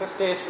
கிறிஸ்தேசு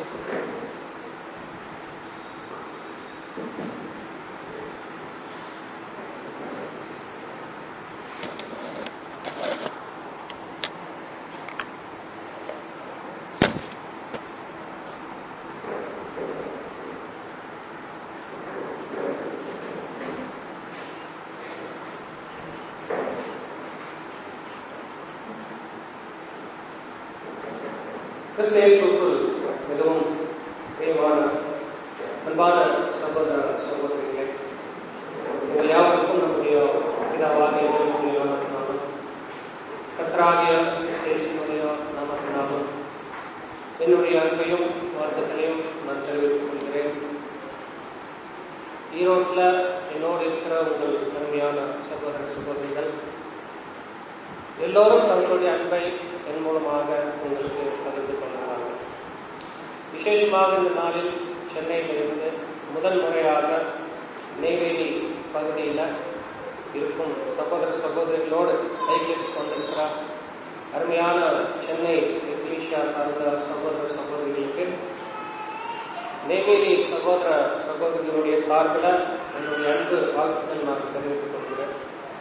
கிறிஸ்தேசுக்குள் மிகவும் பிரியமான அன்பான சகோதர சகோதரிகளே உங்கள் யாவருக்கும் நம்முடைய பிதாவாகிய தேவனுடைய நாமத்தினாலும் கர்த்தராகிய கிறிஸ்தேசுடைய நாமத்தினாலும் என்னுடைய அன்பையும் வாழ்த்துக்களையும் நான் தெரிவித்துக் கொள்கிறேன் ஈரோட்டில் என்னோடு இருக்கிற உங்கள் அருமையான சகோதர சகோதரிகள் எல்லோரும் தங்களுடைய அன்பை என் மூலமாக உங்களுக்கு பகிர்ந்து கொள்கிறார்கள் விசேஷமாக இந்த நாளில் சென்னையில் இருந்து முதல் முறையாக நெய்வேலி பகுதியில் இருக்கும் சகோதர சகோதரிகளோடு ஐக்கியத்துக்கு வந்திருக்கிறார் அருமையான சென்னை எக்லீஷியா சார்ந்த சகோதர சகோதரிகளுக்கு நெய்வேலி சகோதர சகோதரிகளுடைய சார்பில் என்னுடைய அன்பு வாழ்த்துக்கள் நான் தெரிவித்துக் கொள்கிறேன்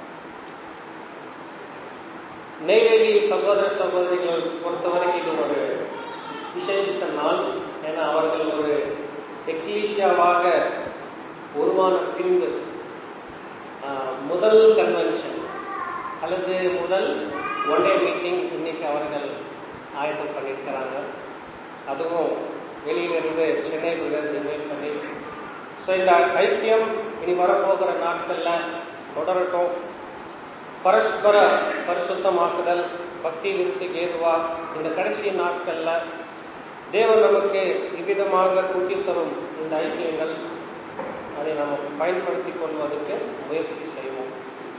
நெய்வேலி சகோதர சகோதரிகள் பொறுத்தவரைக்கும் இது ஒரு விசேஷித்த நாள் ஏன்னா அவர்கள் ஒரு எக்லீஷியாவாக உருவான பின்பு முதல் கன்வென்ஷன் அல்லது முதல் ஒன் டே மீட்டிங் இன்னைக்கு அவர்கள் ஆயத்தம் பண்ணியிருக்கிறாங்க அதுவும் வெளியிலிருந்து சென்னை பிரதேசம் இன்வைட் பண்ணி ஸோ இந்த ஐக்கியம் இனி வரப்போகிற நாட்களில் தொடரட்டும் பரஸ்பர பரிசுத்தமாக்குதல் பக்தி விருத்திக்கு ஏதுவா இந்த கடைசி நாட்கள்ல தேவன் நமக்கு இவ்விதமாக கூட்டி தரும் இந்த ஐக்கியங்கள் அதை நாம் பயன்படுத்திக் கொள்வதற்கு முயற்சி செய்வோம்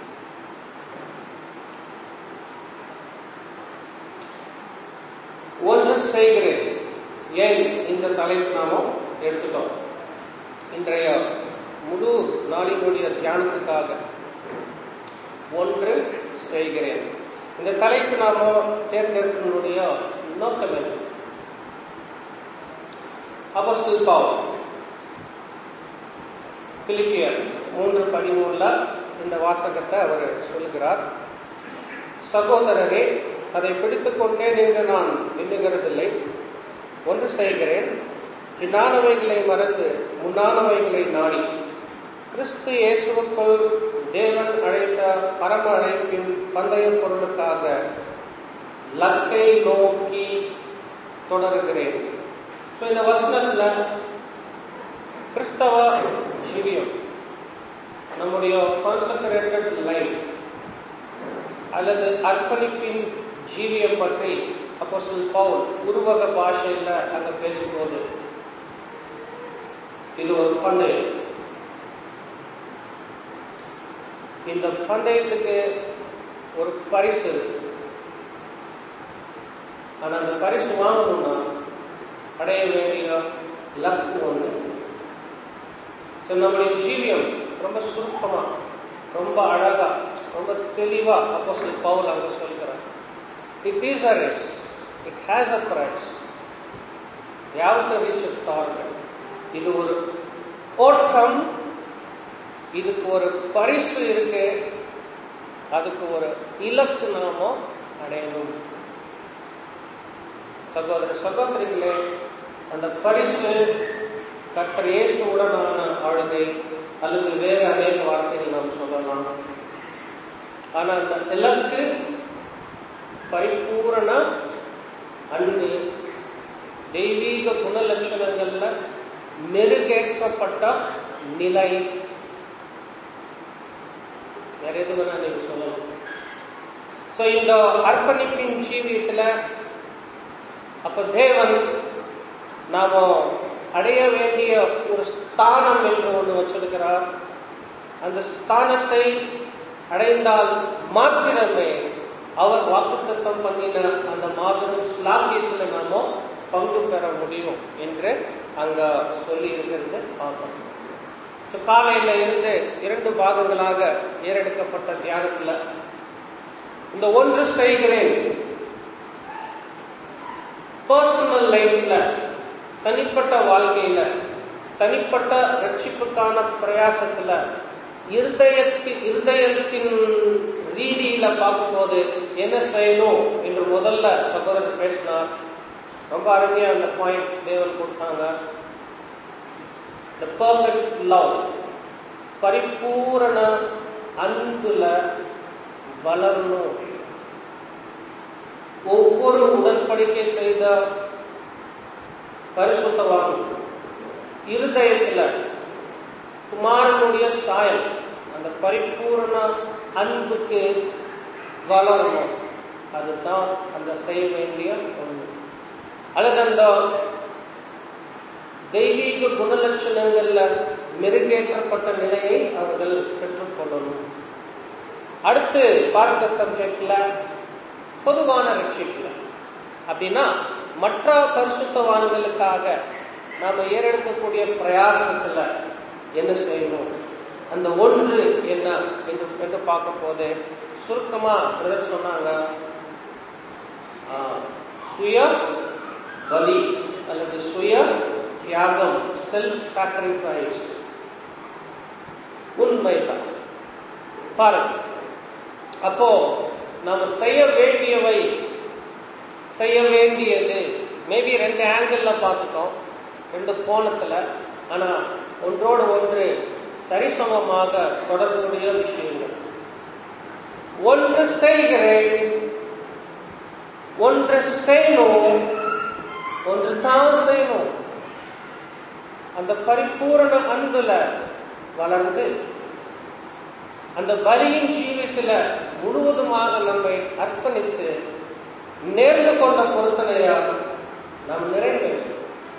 ஒன்று செய்கிறேன் ஏன் இந்த தலைப்பு நாம எடுத்துட்டோம் இன்றைய முழு நாளினுடைய தியானத்துக்காக ஒன்று செய்கிறேன் இந்த தலைப்பு நாம தேர்ந்தெடுத்தனுடைய நோக்கம் என்ன அப்போஸ்தல் பவுல் பிலிப்பியர் மூன்று பதிமூணுல இந்த வாசகத்தை அவர் சொல்கிறார் சகோதரரே அதை பிடித்துக் கொண்டேன் என்று நான் எண்ணுகிறதில்லை ஒன்று செய்கிறேன் பின்னானவைகளை மறந்து முன்னானவைகளை நாடி கிறிஸ்து இயேசுவுக்குள் தேவன் அழைத்த பரம அழைப்பின் பந்தய பொருளுக்காக லக்கை நோக்கி தொடர்கிறேன் ஸோ இந்த வசனத்துல கிறிஸ்தவ ஜீவியம் நம்முடைய கான்சன்ட்ரேட்டட் லைஃப் அல்லது அர்ப்பணிப்பின் ஜீவியம் பற்றி அப்போ சொல் பவுல் உருவக பாஷையில் அங்க பேசும்போது இது ஒரு பந்தயம் இந்த பந்தயத்துக்கு ஒரு பரிசு இருக்கு ஆனா அந்த பரிசு வாங்கணும்னா அடைய வேண்டிய லக்கு ஒண்ணு ஸோ நம்முடைய ஜீவியம் ரொம்ப சுருக்கமா ரொம்ப அழகா ரொம்ப தெளிவா அப்போ சொல்லி பவுல் அங்க சொல்கிறார் it is a race it has a prize யாவ் டு ரீச் டார்கெட் இது ஒரு ஓட்டம் இதுக்கு ஒரு பரிசு இருக்கு அதுக்கு ஒரு இலக்கு நாம அடையணும் சகோதர சகோதரிகளே அந்த பரிசு கர்த்தர் இயேசுவுடனான ஆளுகை அல்லது வேறு அநேக வார்த்தைகள் நாம் சொல்லலாம் ஆனா அந்த இலக்கு பரிபூரண அன்பு தெய்வீக குணலட்சணங்கள்ல மெருகேற்றப்பட்ட நிலை வேற எது வேணா நீங்க சொல்லலாம் சோ இந்த அர்ப்பணிப்பின் ஜீவியத்துல அப்ப தேவன் நாம அடைய வேண்டிய ஒரு ஸ்தானம் என்று ஒன்று வச்சிருக்கிறார் அந்த ஸ்தானத்தை அடைந்தால் மாத்திரமே அவர் வாக்குத்தத்தம் பண்ணின அந்த மாபெரும் ஸ்லாக்கியத்துல நாம பங்கு பெற முடியும் என்று அங்க சொல்லி இருக்கிறது பார்க்கணும் ஸோ காலையில இருந்து இரண்டு பாகங்களாக ஏறெடுக்கப்பட்ட தியானத்துல இந்த ஒன்று செய்கிறேன் பர்சனல் லைஃப்ல தனிப்பட்ட வாழ்க்கையில தனிப்பட்ட ரட்சிப்புக்கான பிரயாசத்துல இருதயத்தின் இருதயத்தின் ரீதியில பார்க்கும்போது என்ன செய்யணும் என்று முதல்ல சகோதரர் பேசினார் ரொம்ப அருமையா அந்த பாயிண்ட் தேவன் கொடுத்தாங்க த பர்ஃபெக்ட் லவ் பரிபூரண அன்புல வளரணும் ஒவ்வொரு உடன்படிக்கை செய்த பரிசுத்தவான் இருதயத்துல குமாரனுடைய சாயல் அந்த பரிபூரண அன்புக்கு வளரணும் அதுதான் அந்த செய்ய வேண்டிய ஒன்று அல்லது அந்த தெய்வீக குணலட்சணங்கள்ல மெருகேற்றப்பட்ட நிலையை அவர்கள் பெற்றுக்கொள்ளணும் அடுத்து பார்த்த சப்ஜெக்ட்ல பொதுவான ரட்சிக்கல அப்படின்னா மற்ற பரிசுத்தவான்களுக்காக நாம ஏறெடுக்கக்கூடிய பிரயாசத்துல என்ன செய்யணும் அந்த ஒன்று என்ன என்று என்று பார்க்கும் போது சுருக்கமா பிரதர் சொன்னாங்க சுய பலி அல்லது சுய தியாகம் செல்ஃப் சாக்ரிஃபைஸ் உண்மைதான் பாருங்க அப்போ நாம செய்ய வேண்டியவை செய்ய வேண்டியது மேபி ரெண்டு ஆங்கிள் பார்த்துட்டோம் ரெண்டு கோணத்துல ஆனா ஒன்றோடு ஒன்று சரிசமமாக தொடர்புடைய விஷயங்கள் ஒன்று செய்கிறேன் ஒன்று செய்யணும் ஒன்று தான் செய்யணும் அந்த பரிபூரண அன்புல வளர்ந்து அந்த பலியின் ஜீவியத்துல முழுவதுமாக நம்மை அர்ப்பணித்து நேர்ந்து கொண்ட பொருத்தனையாக நாம் நிறைவேற்றும்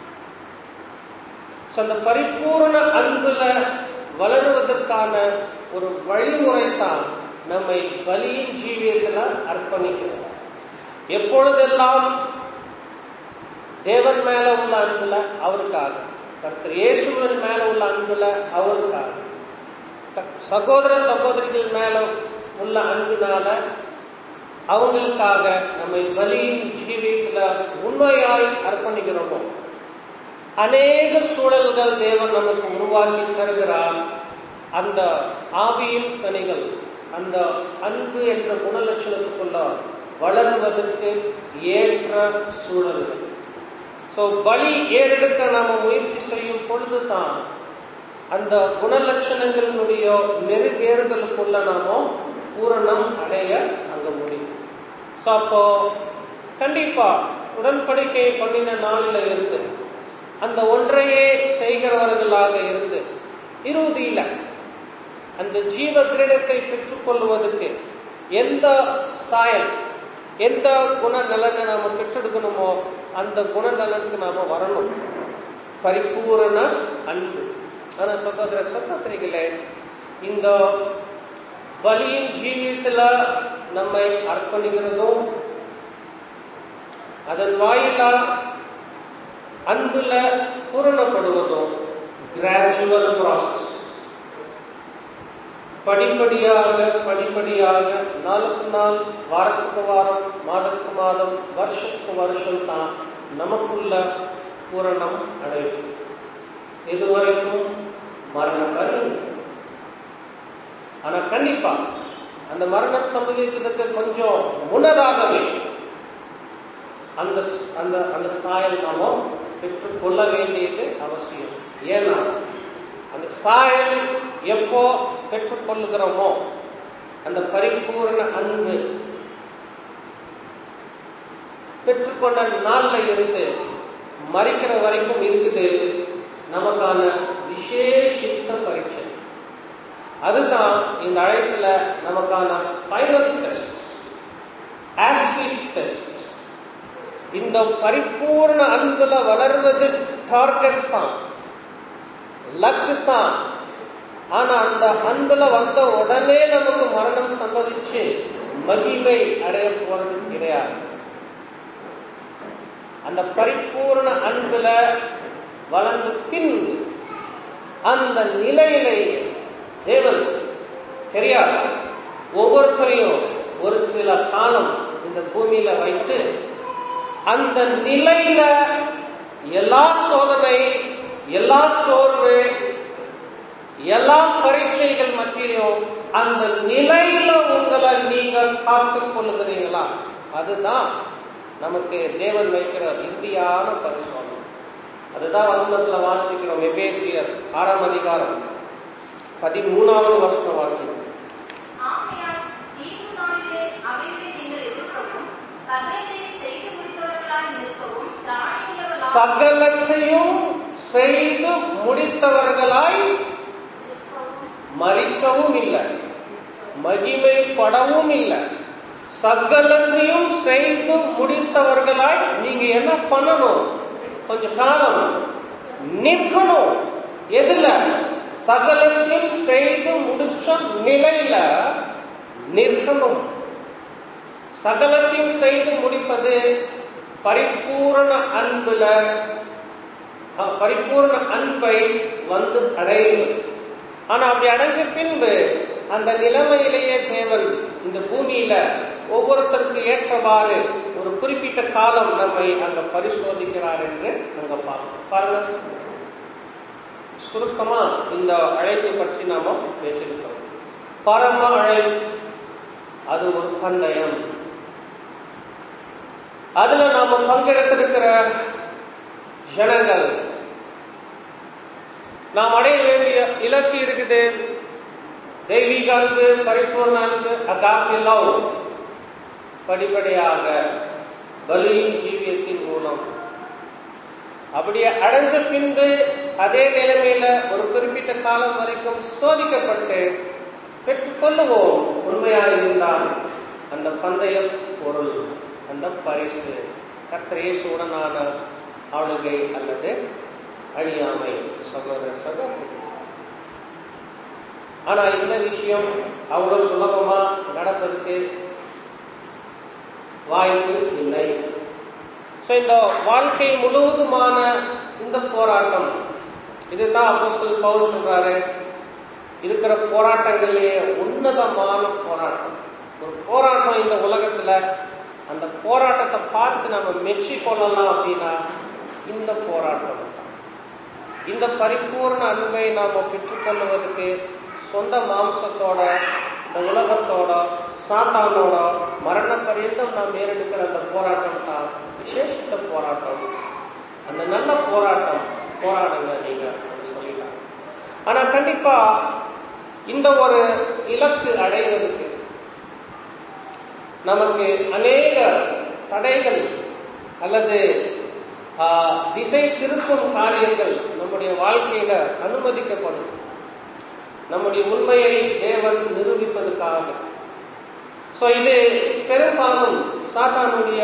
அந்த பரிபூரண அன்புல வளருவதற்கான ஒரு வழிமுறை தான் நம்மை பலியின் ஜீவியத்துல அர்ப்பணிக்கிறது எப்பொழுதெல்லாம் தேவன் மேல உள்ள அன்புல அவருக்காக கர்த்தர் இயேசுவன் மேல உள்ள அன்புல அவருக்காக சகோதர சகோதரிகள் மேல உள்ள அன்பினால அவங்களுக்காக நம்மை பலியின் ஜீவியத்துல உண்மையாய் அர்ப்பணிக்கிறோமோ அநேக சூழல்கள் தேவன் நமக்கு உருவாக்கி தருகிறார் அந்த ஆவியின் கனிகள் அந்த அன்பு என்ற குணலட்சணத்துக்குள்ள வளருவதற்கு ஏற்ற சூழல்கள் சோ பலி ஏறெடுக்க நாம முயற்சி செய்யும் பொழுதுதான் அந்த குணலட்சணங்களினுடைய நெருகேறுதலுக்குள்ள நாம பூரணம் அடைய அங்க முடியும் சோ அப்போ கண்டிப்பா உடன்படிக்கை பண்ணின நாளில இருந்து அந்த ஒன்றையே செய்கிறவர்களாக இருந்து இறுதியில அந்த ஜீவ கிரீடத்தை பெற்றுக்கொள்வதற்கு எந்த சாயல் எந்த குணநலனை நாம பெற்றெடுக்கணுமோ அந்த குணநலனுக்கு நாம வரணும் பரிபூரண அன்பு ஆனா சகோதர சகோதரிகளே இந்த பலியின் ஜீவியத்துல நம்மை அர்ப்பணிக்கிறதும் அதன் வாயிலா அன்புல பூரணப்படுவதும் கிராஜுவல் ப்ராசஸ் படிப்படியாக படிப்படியாக நாளுக்கு நாள் வாரத்துக்கு வாரம் மாதத்துக்கு மாதம் வருஷத்துக்கு வருஷம் தான் நமக்குள்ள பூரணம் அடையும் இதுவரைக்கும் மரண பருவம் ஆனா கண்டிப்பா அந்த மரணம் சம்பவிக்கிறதுக்கு கொஞ்சம் முன்னதாகவே அந்த அந்த அந்த சாயல் நாம பெற்றுக்கொள்ள வேண்டியது அவசியம் ஏன்னா அந்த சாயல் எப்போ பெற்றுக்கொள்ளுகிறோமோ அந்த பரிபூர்ண அன்பு பெற்றுக்கொண்ட நாள்ல இருந்து மறிக்கிற வரைக்கும் இருக்குது நமக்கான விசேஷித்த பரீட்சை அதுதான் இந்த அழைப்புல நமக்கான ஃபைனல் டெஸ்ட் ஆசிட் டெஸ்ட் இந்த பரிபூர்ண அன்புல வளர்வது டார்கெட் தான் லக்கு தான் ஆனா அந்த அன்புல வந்த உடனே நமக்கு மரணம் சம்பவிச்சு மகிமை அடைய போறது கிடையாது அந்த பரிபூர்ண அன்புல வளர்ந்த பின் அந்த நிலையிலேயே தேவன் தெரியாது ஒவ்வொருத்தரையும் ஒரு சில காலம் இந்த பூமியில வைத்து அந்த நிலையில எல்லா சோதனை எல்லா சோர்வு எல்லா பரீட்சைகள் மத்தியிலும் அந்த நிலையில உங்களை நீங்கள் காத்துக் கொள்ளுகிறீங்களா அதுதான் நமக்கு தேவன் வைக்கிற இறுதியான பரிசோதனை அதுதான் வசனத்துல வாசிக்கிறோம் எபேசியர் ஆறாம் அதிகாரம் பதிமூணாவது வசனம் வாசிக்கிறோம் ஆகையால் தீங்கு நாளிலே அவைகளை நீங்கள் எதிர்க்கவும் சகலத்தையும் செய்து முடித்தவர்களாய் நிற்கவும் தானியங்களவர்களாய் சகலத்தையும் செய்து முடித்தவர்களாய் நிற்கவும் மறிக்கவும் இல்லை மகிமைப்படவும் இல்லை சகலத்தையும் செய்து முடித்தவர்களாய் நீங்க என்ன பண்ணணும் கொஞ்ச காலம் நிற்கணும் எதுல சகலத்தையும் செய்து முடிச்ச நிலையில நிற்கணும் சகலத்தையும் செய்து முடிப்பது பரிபூரண அன்புல அஹ், பரிபூரண அன்பை வந்து அடைவது ஆனா அப்படி அடைஞ்ச பின்பு அந்த நிலைமையிலேயே தேவன் இந்த பூமியில ஒவ்வொருத்தருக்கு ஏற்றவாறு ஒரு குறிப்பிட்ட காலம் நம்மை அங்க பரிசோதிக்கிறார் என்று அங்க பார்க்கணும் பாருங்க சுருக்கமா இந்த அழைப்பை பற்றி நாம பேசியிருக்கிறோம் பரம அழைப்பு அது ஒரு பந்தயம் அதுல நாம பங்கெடுத்திருக்கிற ஜனங்கள் நாம் அடைய வேண்டிய இலக்கு இருக்குது தெய்வீக அன்பு பரிபூர்ண அன்பு அகாப்பி லவ் படிப்படியாக பலியின் ஜீவியத்தின் மூலம் அப்படியே அடைஞ்ச பின்பு அதே நிலைமையில ஒரு குறிப்பிட்ட காலம் வரைக்கும் சோதிக்கப்பட்டு பெற்றுக்கொள்ளுவோம் உண்மையாக இருந்தால் அந்த பந்தய பொருள் அந்த பரிசு கத்திரேசுடனான ஆளுகை அல்லது அழியாமை சகோதர சகோதரி ஆனா இந்த விஷயம் அவ்வளவு சுலபமா நடப்பதற்கு வாய்ப்பு இல்லை சோ இந்த வாழ்க்கை முழுவதுமான இந்த போராட்டம் இதுதான் அப்போஸ்தலர் பவுல் சொல்றாரு இருக்கிற போராட்டங்களிலேயே உன்னதமான போராட்டம் ஒரு போராட்டம் இந்த உலகத்துல அந்த போராட்டத்தை பார்த்து நம்ம மெச்சி கொள்ளலாம் அப்படின்னா இந்த போராட்டம் தான் இந்த பரிபூர்ண அன்பை நாம பெற்றுக்கொள்வதற்கு சொந்த மாம்சத்தோட இந்த உலகத்தோட சாத்தானோட மரண பரியந்தம் நாம் ஏறெடுக்கிற அந்த போராட்டம் தான் விசேஷித்த போராட்டம் அந்த நல்ல போராட்டம் போராடுங்க நீங்க அப்படின்னு சொல்லிட்டாங்க ஆனா கண்டிப்பா இந்த ஒரு இலக்கு அடைவதற்கு நமக்கு அநேக தடைகள் அல்லது ஆ, திசை திருப்பும் காரியங்கள் நம்முடைய வாழ்க்கையில அனுமதிக்கப்படும் நம்முடைய உண்மையை தேவன் நிரூபிப்பதற்காக சோ இது பெரும்பாலும் சாத்தானுடைய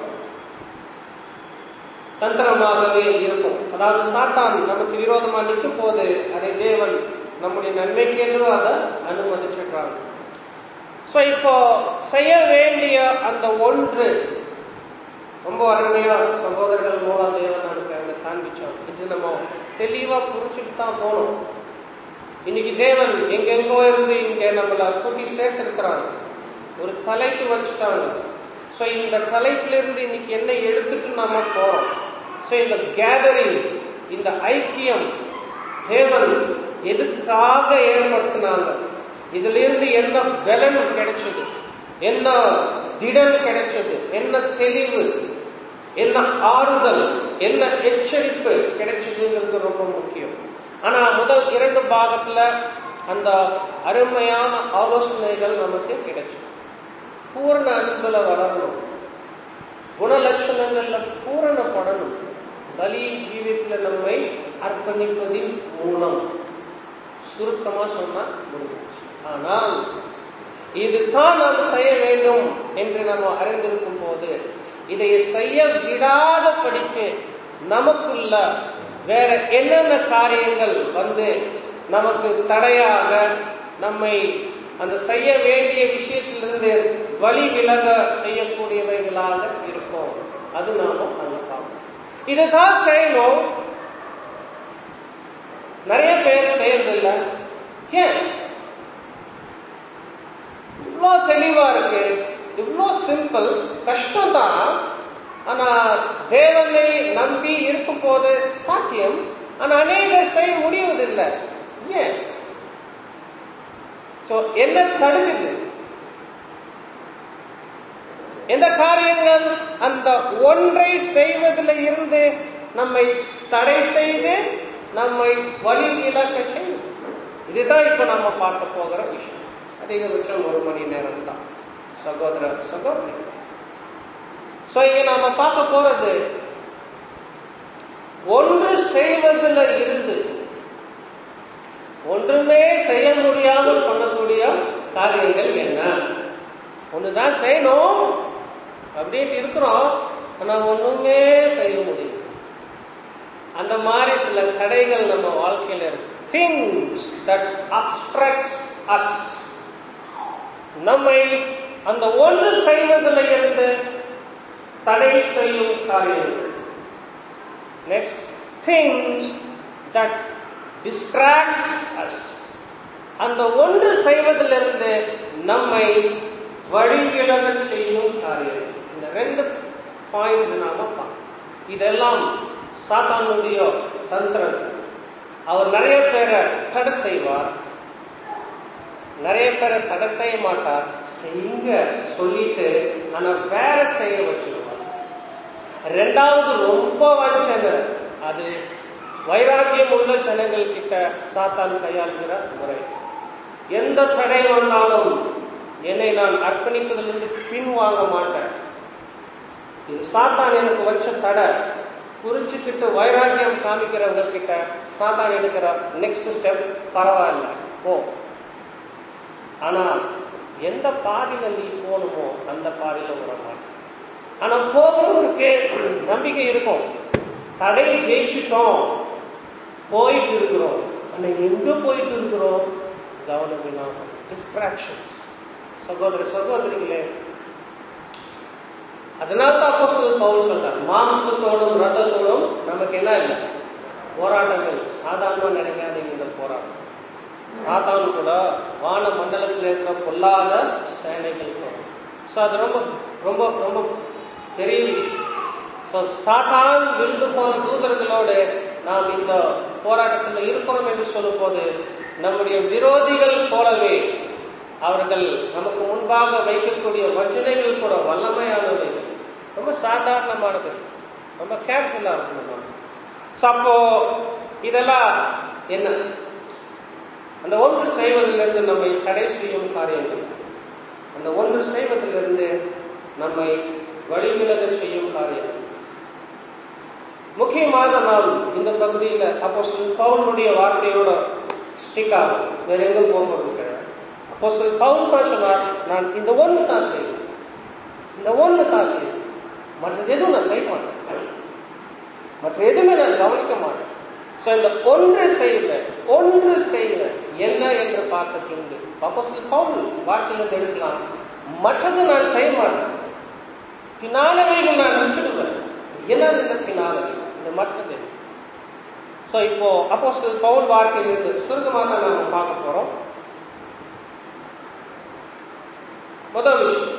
தந்திரமாகவே இருக்கும் அதாவது சாத்தான் நமக்கு விரோதமா நிற்கும் போது அதை தேவன் நம்முடைய நன்மைக்கேதுவோ அதை அனுமதிச்சிடுறாங்க சோ இப்போ செய்ய வேண்டிய அந்த ஒன்று ரொம்ப அருமையா சகோதரர்கள் மூலம் தேவன் நமக்கு அங்க காண்பிச்சோம் இது நம்ம தெளிவா புரிஞ்சுட்டு தான் போகணும் இன்னைக்கு தேவன் எங்கெங்கோ இருந்து இங்க நம்மள கூட்டி சேர்த்திருக்கிறாங்க ஒரு தலைப்பு வச்சுட்டாங்க சோ இந்த தலைப்புல இருந்து இன்னைக்கு என்ன எடுத்துட்டு நாம போறோம் சோ இந்த கேதரிங் இந்த ஐக்கியம் தேவன் எதுக்காக ஏற்படுத்தினாங்க இதுல இருந்து என்ன பலன் கிடைச்சது என்ன திடன் கிடைச்சது என்ன தெளிவு என்ன ஆறுதல் என்ன எச்சரிப்பு கிடைச்சதுங்கிறது ரொம்ப முக்கியம் ஆனா முதல் இரண்டு பாகத்துல அந்த அருமையான ஆலோசனைகள் நமக்கு கிடைச்சது பூர்ண அன்புல வளரணும் குணலட்சணங்கள்ல பூரணப்படணும் பலியின் ஜீவியத்துல நம்மை அர்ப்பணிப்பதின் மூலம் சுருக்கமா சொன்னா முடிஞ்சிச்சு ஆனால் இதுதான் நாம் செய்ய வேண்டும் என்று நம்ம அறிந்திருக்கும் போது இதை செய்ய விடாத படிக்க நமக்குள்ள வேற என்னென்ன காரியங்கள் வந்து நமக்கு தடையாக நம்மை அந்த செய்ய வேண்டிய விஷயத்திலிருந்து வழி விலக செய்யக்கூடியவைகளாக இருக்கும் அது நாம அங்க பார்க்கணும் இதுதான் செய்யணும் நிறைய பேர் செய்யறதில்லை ஏன் இவ்வளோ தெளிவா இருக்கு இவ்வளோ சிம்பிள் கஷ்டம் தான் ஆனா தேவனை நம்பி இருக்கும் போது சாத்தியம் ஆனா அநேகர் செய்ய முடிவதில்லை ஏன் சோ என்ன தடுக்குது எந்த காரியங்கள் அந்த ஒன்றை செய்வதில் இருந்து நம்மை தடை செய்து நம்மை வழி இழக்க செய்யும் இதுதான் இப்ப நம்ம பார்க்க போகிற விஷயம் அதிகபட்சம் ஒரு மணி நேரம் தான் சகோதர சகோதரி சோ இங்க நாம பார்க்க போறது ஒன்று செய்வதில் இருந்து ஒன்றுமே செய்ய முடியாமல் பண்ணக்கூடிய காரியங்கள் என்ன ஒண்ணுதான் செய்யணும் அப்படின்ட்டு இருக்கிறோம் ஆனா ஒண்ணுமே செய்ய முடியும் அந்த மாதிரி சில தடைகள் நம்ம வாழ்க்கையில இருக்கு திங்ஸ் தட் அப்டிராக்ட் அஸ் நம்மை அந்த ஒன்று செய்வதில் இருந்து தடை செய்யும் காரியங்கள் next things that distracts us அந்த ஒன்று செய்வதிலிருந்து நம்மை வழிவிலக செய்யும் காரியம் இந்த ரெண்டு பாயிண்ட்ஸ் நாம பார்க்கணும் இதெல்லாம் சாத்தானுடைய தந்திரம் அவர் நிறைய பேரை தடை செய்வார் நிறைய பேரை தடை செய்ய மாட்டார் செய்யுங்க சொல்லிட்டு ஆனா வேற செய்ய வச்சிருவார் ரெண்டாவது ரொம்ப வஞ்சனை அது வைராக்கியம் உள்ள ஜனங்கள் கிட்ட சாத்தான் கையாளுகிற முறை எந்த தடை வந்தாலும் என்னை நான் அர்ப்பணிப்பதிலிருந்து பின்வாங்க மாட்டேன் இது சாத்தான் எனக்கு வச்ச தடை புரிஞ்சுக்கிட்டு வைராக்கியம் காமிக்கிறவங்க கிட்ட சாத்தான் எடுக்கிற நெக்ஸ்ட் ஸ்டெப் பரவாயில்ல போ ஆனா எந்த பாதையில நீ போகணுமோ அந்த பாதையில விட மாட்டேன் ஆனா போகிறவருக்கு நம்பிக்கை இருக்கும் தடை ஜெயிச்சிட்டோம் போயிட்டு இருக்கிறோம் ஆனா எங்க போயிட்டு இருக்கிறோம் கவனம் இல்லாம டிஸ்ட்ராக்ஷன்ஸ் சகோதர சகோதரிகளே அதனால தான் அப்போஸ்தலர் பவுல் சொல்றார் மாம்சத்தோடும் ரத்தத்தோடும் நமக்கு என்ன இல்லை போராட்டங்கள் சாதாரணமா நினைக்காதீங்க இந்த போராட்டம் சாத்தான் கூட வான மண்டலத்தில் இருக்கிற பொல்லாத சேனைகள் கூட ஸோ அது ரொம்ப ரொம்ப ரொம்ப பெரிய விஷயம் ஸோ சாத்தான் விழுந்து போன தூதர்களோடு நாம் இந்த போராட்டத்தில் இருக்கிறோம் என்று சொல்லும் போது நம்முடைய விரோதிகள் போலவே அவர்கள் நமக்கு முன்பாக வைக்கக்கூடிய வஞ்சனைகள் கூட வல்லமையானவை ரொம்ப சாதாரணமானது ரொம்ப கேர்ஃபுல்லா இருக்கணும் நம்ம ஸோ அப்போ இதெல்லாம் என்ன அந்த ஒன்று செய்வதிலிருந்து நம்மை தடை செய்யும் காரியங்கள் அந்த ஒன்று செய்வதிலிருந்து நம்மை வழிவிலக செய்யும் காரியங்கள் முக்கியமாக நாம் இந்த பகுதியில் அப்போ பவுனுடைய வார்த்தையோட ஸ்டிக் ஆகும் வேற எங்கும் போகிறது கிடையாது அப்போ பவுல் தான் சொன்னார் நான் இந்த ஒன்று தான் செய்வேன் இந்த ஒன்று தான் செய்வேன் மற்றது எதுவும் நான் செய்ய மாட்டேன் மற்ற எதுவுமே நான் கவனிக்க மாட்டேன் ஸோ இந்த ஒன்று செய்யல ஒன்று செய்யல என்ன என்று பார்த்த பின்பு அப்போ பவுல் வார்த்தையிலிருந்து எடுக்கலாம் மற்றது நான் செய்ய மாட்டேன் பின்னாலவைகள் நான் நினைச்சிடுவேன் என்னது இந்த பின்னாலவை இந்த மற்றது ஸோ இப்போ அப்போ பவுல் வார்த்தையிலிருந்து சுருக்கமாக நாம பார்க்க போறோம் முதல் விஷயம்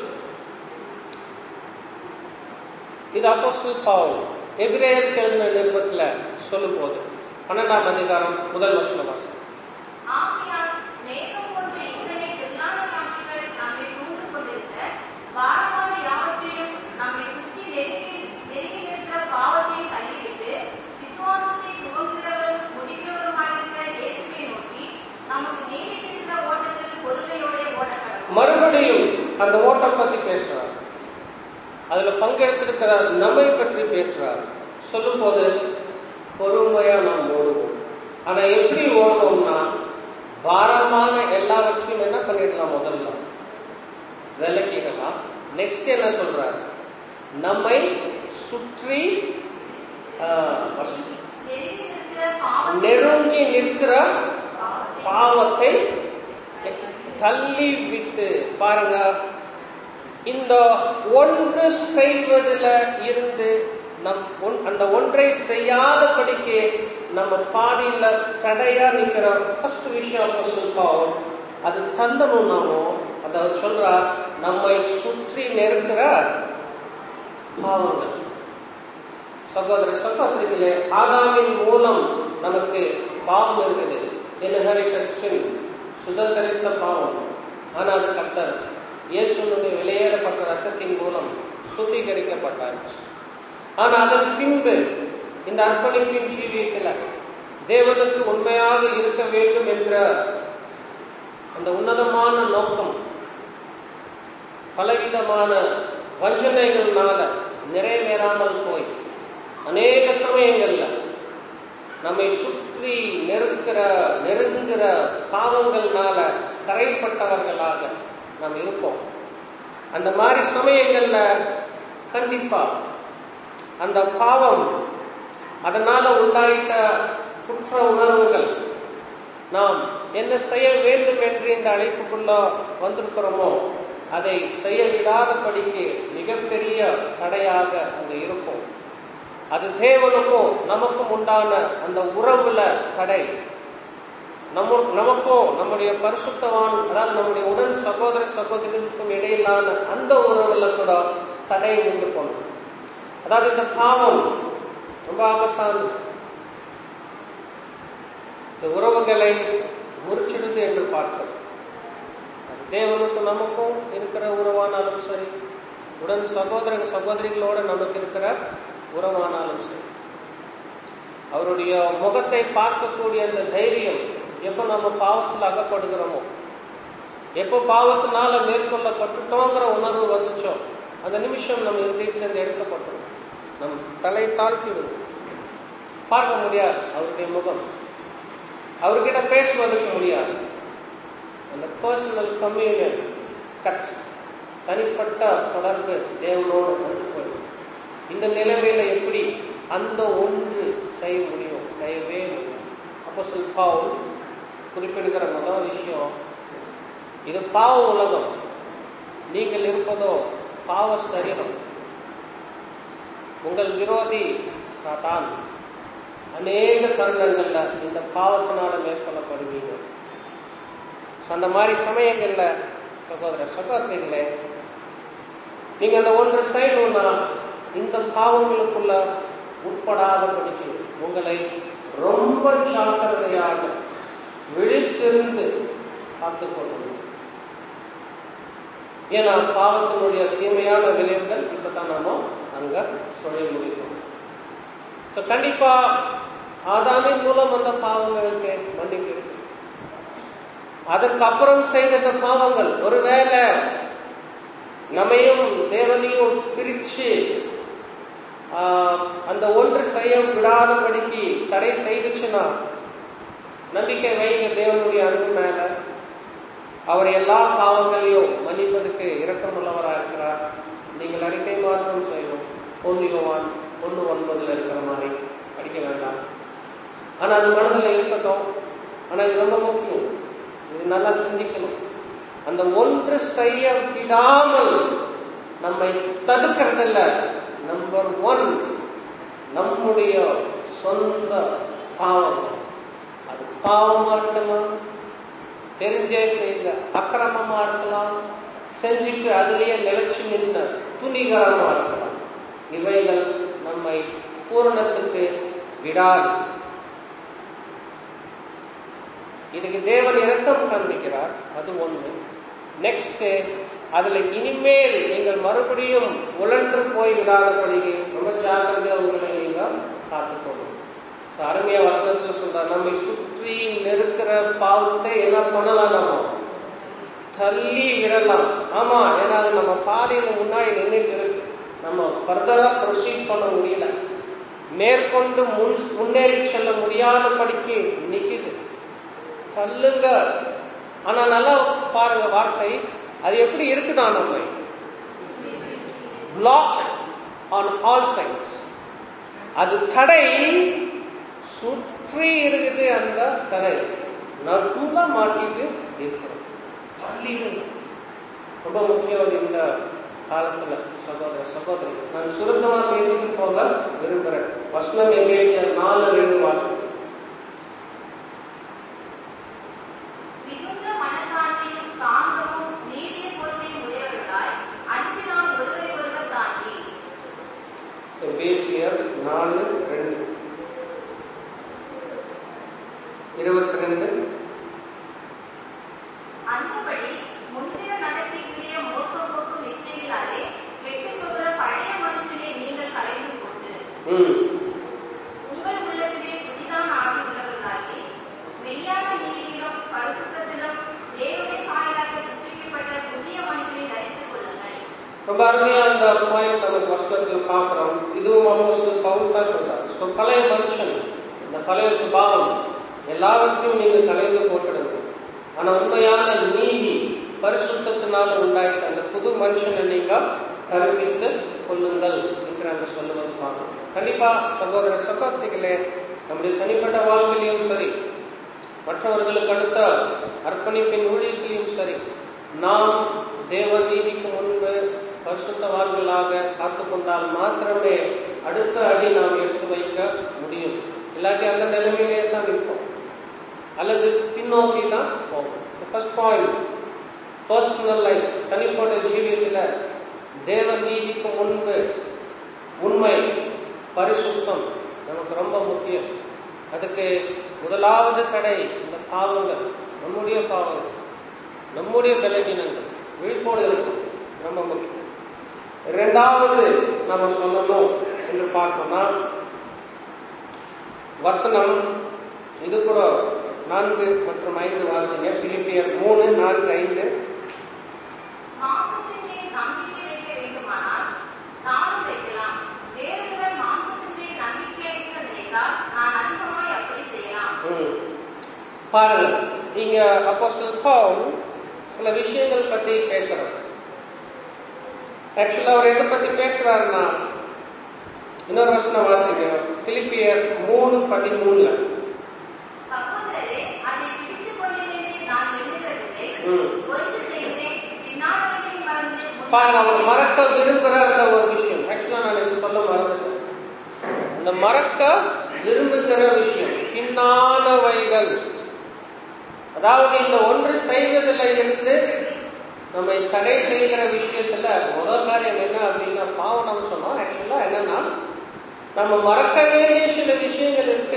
இது அப்போஸ்தல் பவுல் எபிரேயர் எழுதின நிருபத்துல சொல்லும் போது பன்னெண்டாம் அதிகாரம் முதல் வசன வாசம் ஆகையால் மேகம் போன்ற இத்தனை பிரதான சாட்சிகள் நம்மை சூழ்ந்து கொண்டிருக்க, பாரமான யாவற்றையும் நம்மை சுற்றி நெருங்கி நெருங்கி நிற்கிற பாவத்தையும் தள்ளிவிட்டு, விசுவாசத்தை துவங்குகிறவரும் முடிக்கிறவருமாயிருக்கிற இயேசுவை நோக்கி, நமக்கு நியமித்திருக்கிற ஓட்டத்தில் பொறுமையோடே ஓடக்கடவும். மறுபடியும் அந்த ஓட்டம் பத்தி பேசுறார் அதுல பங்கெடுத்திருக்கிற நம்மை பற்றி பேசுறார் சொல்லும் போது பொறுமையா நாம் ஓடுவோம் ஆனா எப்படி ஓடணும்னா பாரமான எல்லாவற்றையும் என்ன பண்ணிடலாம் முதல்ல விலக்கிடலாம் நெக்ஸ்ட் என்ன சொல்றார் நம்மை சுற்றி ஆஹ், நெருங்கி நிற்கிற பாவத்தை நெருங்கி நிற்கிற பாவத்தை தள்ளி விட்டு பாருங்க இந்த ஒன்று செய்வதில் இருந்து நம் ஒன்- அந்த ஒன்றை செய்யாதபடிக்கு நம்ம பாதியில தடையா நிக்கிற ஃபர்ஸ்ட் விஷயம் அப்போஸ்தலன் பவுல் அது தந்தணும் நாமோ அதை அவர் சொல்றார் நம்மை சுற்றி நெருக்கிற பாவங்கள் சகோதர சகோதரிகளே ஆதாமின் மூலம் நமக்கு பாவம் இருக்குது இன்ஹெரிட்டட் சின் சுதந்திரித்த பாவம் ஆனால் அது கர்த்தர் இயேசுனுடைய வெளியேறப்பட்ட ரத்தத்தின் மூலம் சுத்திகரிக்கப்பட்டாச்சு ஆனா அதன் பின்பு இந்த அர்ப்பணிப்பின் ஜீவியத்தில் தேவனுக்கு உண்மையாக இருக்க வேண்டும் என்ற அந்த உன்னதமான நோக்கம் பலவிதமான வஞ்சனைகள்னால நிறைவேறாமல் போய் அநேக சமயங்கள்ல நம்மை சுற்றி நெருக்கிற நெருங்குகிற பாவங்கள்னால கரைப்பட்டவர்களாக நாம் இருப்போம் அந்த மாதிரி சமயங்கள்ல கண்டிப்பா அந்த பாவம் அதனால உண்டாயிட்ட குற்ற உணர்வுகள் நாம் என்ன செய்ய வேண்டும் என்று இந்த அழைப்புக்குள்ள வந்திருக்கிறோமோ அதை செய்ய விடாதபடிக்கு மிகப்பெரிய தடையாக அங்க இருக்கும் அது தேவனுக்கும் நமக்கும் உண்டான அந்த உறவுல தடை நம்ம நமக்கும் நம்முடைய பரிசுத்தவான் அதாவது நம்முடைய உடன் சகோதர சகோதரிகளுக்கும் இடையிலான அந்த உறவுல கூட தடை நின்று போனோம் அதாவது இந்த பாவம் ரொம்ப ஆபத்தானது இந்த உறவுகளை முறிச்சிடுது என்று பார்க்கிறோம் அது தேவனுக்கும் நமக்கும் இருக்கிற உறவானாலும் சரி உடன் சகோதர சகோதரிகளோட நமக்கு இருக்கிற உறவானாலும் சரி அவருடைய முகத்தை பார்க்கக்கூடிய அந்த தைரியம் எப்போ நம்ம பாவத்தில் அகப்படுகிறோமோ எப்போ பாவத்தினால மேற்கொள்ளப்பட்டுட்டோங்கிற உணர்வு வந்துச்சோ அந்த நிமிஷம் நம்ம இருதயத்திலிருந்து எடுக்கப்பட்டோம் நம் தலை தாழ்த்திடும் பார்க்க முடியாது அவருடைய முகம் அவர்கிட்ட பேசுவதற்கு முடியாது அந்த பர்சனல் கம்யூனியன் கட் தனிப்பட்ட தொடர்பு தேவனோடு வந்து போயிடும் இந்த நிலைமையில எப்படி அந்த ஒன்று செய்ய முடியும் செய்யவே முடியும் அப்போ சொல் பாவம் குறிப்பிடுகிற முதல் விஷயம் இது பாவ உலகம் நீங்கள் இருப்பதோ பாவ சரீரம் உங்கள் விரோதி சாத்தான் அநேக தருணங்கள்ல இந்த பாவத்தினால மேற்கொள்ளப்படுவீங்க அந்த மாதிரி சமயங்கள்ல சகோதர சகோதரிகளே நீங்க அந்த ஒன்று செய்யணும்னா இந்த பாவங்களுக்குள்ள உட்படாதபடிக்கு உங்களை ரொம்ப ஜாக்கிரதையாக விழித்திருந்து காத்துக்கொள்ளணும் ஏன்னா பாவத்தினுடைய தீமையான விளைவுகள் இப்பதான் நாம அங்க சொல்லி முடித்தோம் ஸோ கண்டிப்பா ஆதாமின் மூலம் வந்த பாவங்களுக்கு மன்னிப்பு இருக்கு அதற்கப்புறம் செய்த பாவங்கள் ஒருவேளை நம்மையும் தேவனையும் பிரிச்சு அந்த ஒன்று செய்ய விடாதபடிக்கு தடை செய்துச்சுன்னா நம்பிக்கை வைங்க தேவனுடைய அன்பு மேல அவர் எல்லா பாவங்களையும் மன்னிப்பதற்கு இரக்கமுள்ளவராக இருக்கிறார் நீங்கள் அறிக்கை மாற்றம் செய்யணும் ஒன்று யோவான் ஒன்று ஒன்பதுல இருக்கிற மாதிரி படிக்க வேண்டாம் ஆனா அது மனதில் இருக்கட்டும் ஆனா இது ரொம்ப முக்கியம் இது நல்லா சிந்திக்கணும் அந்த ஒன்று செய்ய விடாமல் நம்மை தடுக்கிறதில்ல நம்பர் ஒன் நம்முடைய சொந்த பாவம் அது பாவமா இருக்கலாம் தெரிஞ்சே செய்த அக்கிரமமா இருக்கலாம் செஞ்சுட்டு அதுலயே நிலைச்சு நின்ற துணிகரமா இருக்கலாம் இவைகள் நம்மை பூரணத்துக்கு விடாது இதுக்கு தேவன் இரக்கம் காண்பிக்கிறார் அது ஒண்ணு நெக்ஸ்ட் அதுல இனிமேல் நீங்கள் மறுபடியும் உழன்று போய் விடாதபடி ரொம்ப ஜாக்கிரதையா உங்களை நீங்க காத்துக்கணும் அருமையா வசனத்துல சொல்ற நம்மை சுற்றி நெருக்கிற பாவத்தை என்ன பண்ணலாம் நம்ம தள்ளி விடலாம் ஆமா ஏன்னா அது நம்ம பாதையில முன்னாடி நின்றுட்டு இருக்கு நம்ம ஃபர்தரா ப்ரொசீட் பண்ண முடியல மேற்கொண்டு முன் முன்னேறி செல்ல முடியாதபடிக்கு நிக்குது தள்ளுங்க ஆனா நல்லா பாருங்க வார்த்தை அது எப்படி இருக்குதா நம்ம பிளாக் ஆன் ஆல் சைட்ஸ் அது தடை சுற்றி இருக்குது அந்த தடை நடுல மாட்டிட்டு இருக்கிறோம் தள்ளிடுங்க ரொம்ப முக்கியம் இந்த காலத்துல சகோதர சகோதரி நான் சுருக்கமா பேசிட்டு போக விரும்புறேன் வசனம் எங்கேசியர் நாலு ரெண்டு வாசம் மிகுந்த மனத்தாழ்மையும் சாந்தமும் நீடிய பொறுமையும் உடையவர்களாய் அன்பினால் ஒருவரை ஒருவர் தாங்கி எபேசியர் நாலு ரொம்ப அருமையா அந்த பாயிண்ட் நமக்கு வசனத்தில் பார்க்கிறோம் இதுவும் அப்போஸ்தலர் பவுல் தான் சொல்றார் So, பழைய மனுஷன் இந்த பழைய சுபாவம் எல்லாவற்றையும் நீங்க கலைந்து போட்டுடுங்க ஆனா உண்மையான நீதி பரிசுத்தத்தினால உண்டாயிட்ட அந்த புது மனுஷனை நீங்க தருவித்து கொள்ளுங்கள் என்று அங்க சொல்லுவது பார்க்கணும் கண்டிப்பா சகோதர சகோதரிகளே நம்முடைய தனிப்பட்ட வாழ்க்கையிலும் சரி மற்றவர்களுக்கு அடுத்த அர்ப்பணிப்பின் ஊழியத்திலும் சரி நாம் தேவ நீதிக்கு முன்பு பரிசுத்தவான்களாக காத்து கொண்டால் மாத்திரமே அடுத்த அடி நாம் எடுத்து வைக்க முடியும் இல்லாட்டி அந்த நிலைமையிலே தான் நிற்போம் அல்லது பின்னோக்கி தான் போவோம் ஃபர்ஸ்ட் பாயிண்ட் பர்சனல் லைஃப் தனிப்பட்ட ஜீவியத்தில் தேவ நீதிக்கு முன்பு உண்மை பரிசுத்தம் நமக்கு ரொம்ப முக்கியம் அதுக்கு முதலாவது தடை இந்த பாவங்கள் நம்முடைய பாவங்கள் நம்முடைய பலவீனங்கள் விழிப்போடு இருக்கும் ரொம்ப முக்கியம் இரண்டாவது நம்ம சொல்லணும் என்று பார்த்தோம்னா வசனம் இது கூட நான்கு மற்றும் ஐந்து வாசிங்க பிலிப்பியர் மூணு நான்கு ஐந்து மாம்சத்தின் மேல் நம்பிக்கை வைக்க வேண்டுமானால் நானும் வைக்கலாம் வேறொருவர் மாம்சத்தின் மேல் நம்பிக்கை வைக்க நினைத்தால் நான் அதிகமாய் அப்படி செய்யலாம் ம். பாருங்க இங்க அப்போ பவுல் சில விஷயங்கள் பத்தி பேசுறார் ஆக்சுவலா அவர் எதை பத்தி பேசுறாருன்னா இன்னொரு வசனம் வாசிங்க பிலிப்பியர் மூணு பதிமூணுல சகோதரரே அதை பிடித்துக் கொள்ளுங்கள் நான் எண்ணுகிறதில்லை ம். ஒன்று செய்தேன் பின்னாளவை மறந்து பாருங்க அவர் மறக்க விரும்புற அந்த ஒரு விஷயம் ஆக்சுவலா நான் இது சொல்ல மறந்துட்டேன் அந்த மறக்க விரும்புகிற விஷயம் பின்னானவைகள் அதாவது இந்த ஒன்று செய்வதில் இருந்து நம்மை தடை செய்கிற விஷயத்துல முதல் காரியம் என்ன அப்படின்னா பாவம் நம்ம சொன்னோம் ஆக்சுவலா என்னன்னா நம்ம மறக்க வேண்டிய சில விஷயங்கள் இருக்கு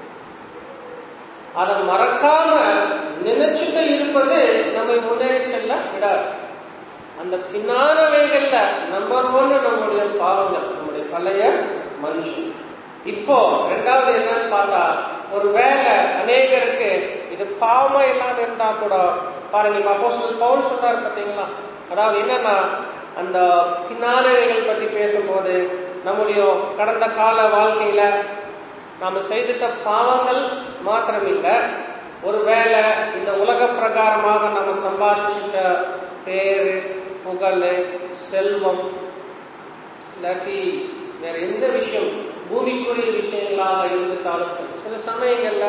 அதை மறக்காம நினைச்சுட்டு இருப்பது நம்மை முன்னேறி செல்ல விடாது அந்த பின்னானவைகள்ல நம்பர் ஒன்னு நம்முடைய பாவங்கள் நம்முடைய பழைய மனுஷன் இப்போ ரெண்டாவது என்னன்னு பார்த்தா ஒரு வேலை அநேகருக்கு இது பாவமா இல்லாம இருந்தா கூட பாருங்க இப்ப அப்போ பவுல் சொல்றாரு பாத்தீங்களா அதாவது என்னன்னா அந்த பின்னானவைகள் பத்தி பேசும்போது நம்முடைய கடந்த கால வாழ்க்கையில நாம செய்துட்ட பாவங்கள் மாத்திரமில்ல ஒருவேளை இந்த உலக பிரகாரமாக நம்ம சம்பாதிச்சிட்ட பேரு புகழ் செல்வம் இல்லாட்டி வேற எந்த விஷயம் பூமிக்குரிய விஷயங்களாக இருந்துட்டாலும் சரி சில சமயங்கள்ல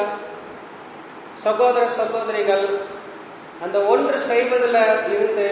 சகோதர சகோதரிகள் அந்த ஒன்று செய்வதில் இருந்து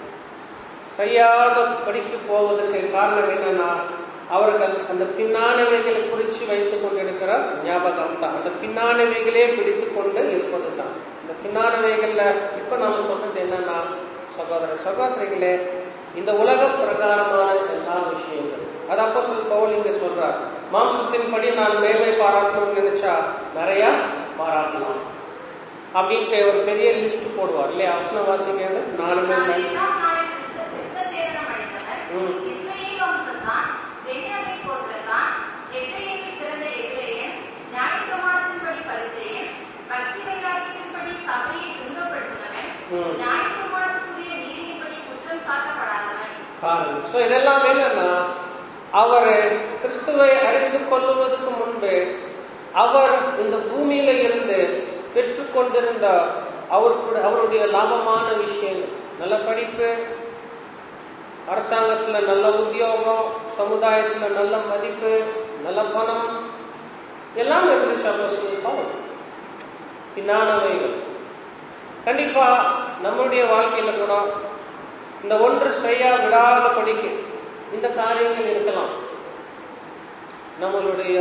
செய்யாத படிக்கு போவதற்கு காரணம் என்னன்னா அவர்கள் அந்த பின்னானவைகளை குறித்து வைத்துக் கொண்டிருக்கிற ஞாபகம் தான் அந்த பின்னானவைகளே பிடித்து கொண்டு இருப்பது தான் இந்த பின்னானவைகள்ல இப்ப நாம சொல்றது என்னன்னா சகோதர சகோதரிகளே இந்த உலக பிரகாரமான எல்லா விஷயங்கள் அது அப்போ சொல் பவுல் இங்க சொல்றார் மாம்சத்தின்படி நான் மேன்மை பாராட்டணும்னு நினைச்சா நிறைய பாராட்டலாம் அப்படின்ட்டு ஒரு பெரிய லிஸ்ட் போடுவார் இல்லையா அவசரவாசிங்க நாலுமே நான் நாலு. எல்லாம் நாளை விருத்த- விருத்த சேதனம் அடைந்தவர். ம். இஸ்ரவேல் வம்சத்தான், பென்யாமீன் கோத்திரத்தான், எப்பிரயீமில் பிறந்த எபிரெயன், நியாயப்பிரமாணத்தின்படி பரிசேயன், பக்தி வைராக்கியத்தின்படி சபையை துன்பப்படுத்தினவன், ம். நியாயப்பிரமாணத்துக்குரிய நீதியின்படி குற்றம் சாட்டப்படாதவன். பாருங்க சோ இதெல்லாம் என்னன்னா அவர் கிறிஸ்துவை அறிந்து கொள்ளுவதற்கு முன்பு அவர் இந்த பூமியில இருந்து பெற்றுக்கொண்டிருந்த அவருக்கு அவருடைய லாபமான விஷயங்கள் நல்ல படிப்பு அரசாங்கத்துல நல்ல உத்தியோகம் சமுதாயத்துல நல்ல மதிப்பு நல்ல பணம் எல்லாம் இருந்துச்சு அப்போ சொல்லுவோம் பின்னானவைகள் கண்டிப்பா நம்மளுடைய வாழ்க்கையில கூட இந்த ஒன்று செய்ய விடாத படிக்கு இந்த காரியங்கள் இருக்கலாம் நம்மளுடைய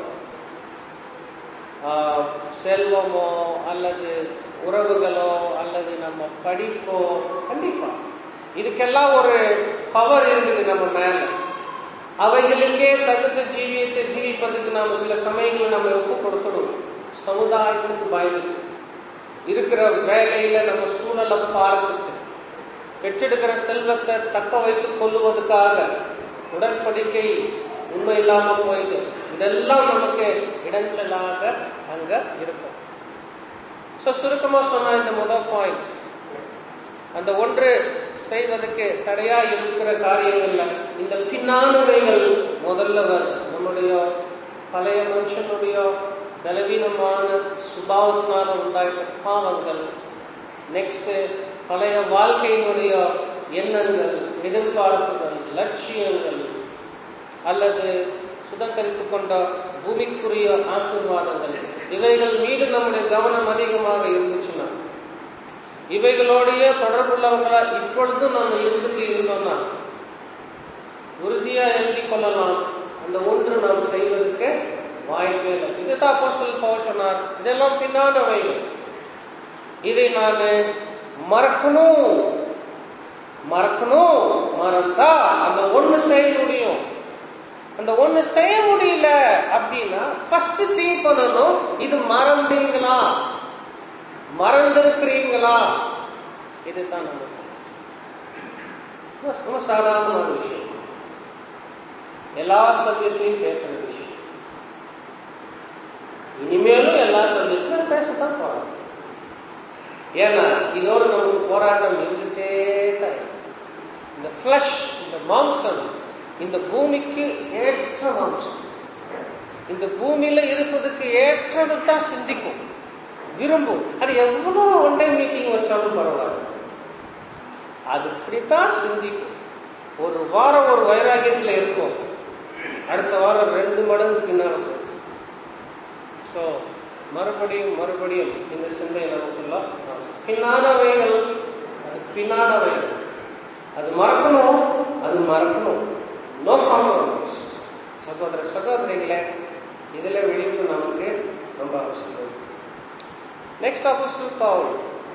ஆஹ், செல்வமோ அல்லது உறவுகளோ அல்லது நம்ம படிப்போ கண்டிப்பா இதுக்கெல்லாம் ஒரு பவர் இருக்குது நம்ம மேல அவைகளுக்கே தகுந்த ஜீவியத்தை ஜீவிப்பதற்கு நாம சில சமயங்கள் நம்ம ஒப்பு கொடுத்துடுவோம் சமுதாயத்துக்கு பயந்துட்டு இருக்கிற வேலையில நம்ம சூழலை பார்த்துட்டு பெற்றெடுக்கிற செல்வத்தை தக்க வைத்துக் கொள்ளுவதற்காக உடன்படிக்கை உண்மை இல்லாம போயிட்டு இதெல்லாம் நமக்கு இடைஞ்சலாக அங்க இருக்கும் சோ சுருக்கமா சொன்னா இந்த முதல் பாயிண்ட் அந்த ஒன்று செய்வதற்கு தடையா இருக்கிற காரியங்கள்ல இந்த பின்னானவைகள் முதல்ல வருது நம்முடைய பழைய மனுஷனுடைய பலவீனமான சுபாவத்தினால உண்டாயிட்ட பாவங்கள் நெக்ஸ்ட் பழைய வாழ்க்கையினுடைய எண்ணங்கள் எதிர்பார்ப்புகள் லட்சியங்கள் அல்லது சுதந்திரித்துக் கொண்ட பூமிக்குரிய ஆசீர்வாதங்கள் இவைகள் மீது நம்முடைய கவனம் அதிகமாக இருந்துச்சுன்னா இவைகளோடைய தொடர்புள்ளவர்களா இப்பொழுதும் நம்ம இருந்துட்டு இருந்தோம்னா உறுதியா எழுதி கொள்ளலாம் அந்த ஒன்று நாம் செய்வதற்கு வாய்ப்பே இல்லை இதுதான் அப்போஸ்தலன் பவுல் சொன்னார் இதெல்லாம் பின்னானவைகள் இதை நான் மறக்கணும் மறக்கணும் மறந்தா அந்த ஒண்ணு செய்ய முடியும் அந்த ஒண்ணு செய்ய முடியல அப்படின்னா ஃபர்ஸ்ட் திங்க் பண்ணணும் இது மறந்தீங்களா மறந்திருக்கிறீங்களா இதுதான் நம்ம ரொம்ப- ரொம்ப சாதாரணமான விஷயம் எல்லா சப்ஜெக்ட்லையும் பேசுற விஷயம் இனிமேலும் எல்லா சப்ஜெக்ட்லையும் பேசத்தான் போறோம் ஏன்னா இதோட நமக்கு போராட்டம் இருந்துட்டே தான் இருக்கு. இந்த ஃபிளஷ் இந்த மாம்சம் இந்த பூமிக்கு ஏற்ற மாம்சம் இந்த பூமியில இருப்பதுக்கு ஏற்றது தான் சிந்திக்கும் விரும்பும் அது எவ்வளவு ஒன் டைம் மீட்டிங் வச்சாலும் பரவாயில்ல அது இப்படித்தான் சிந்திக்கும் ஒரு வாரம் ஒரு வைராகியத்துல இருக்கும் அடுத்த வாரம் ரெண்டு மடங்கு பின்னால் போகும் ஸோ மறுபடியும் மறுபடியும் இந்த சிந்தை நமக்குள்ள அவசியம். பின்னானவைகள் அது பின்னானவைகள் அது மறக்கணும் அது மறக்கணும் நோ காம்ப்ரமைஸ் சகோதர சகோதரிகளே இதுல விழிப்பு நமக்கு ரொம்ப அவசியம் நெக்ஸ்ட் அப்போஸ்டல் பவுல்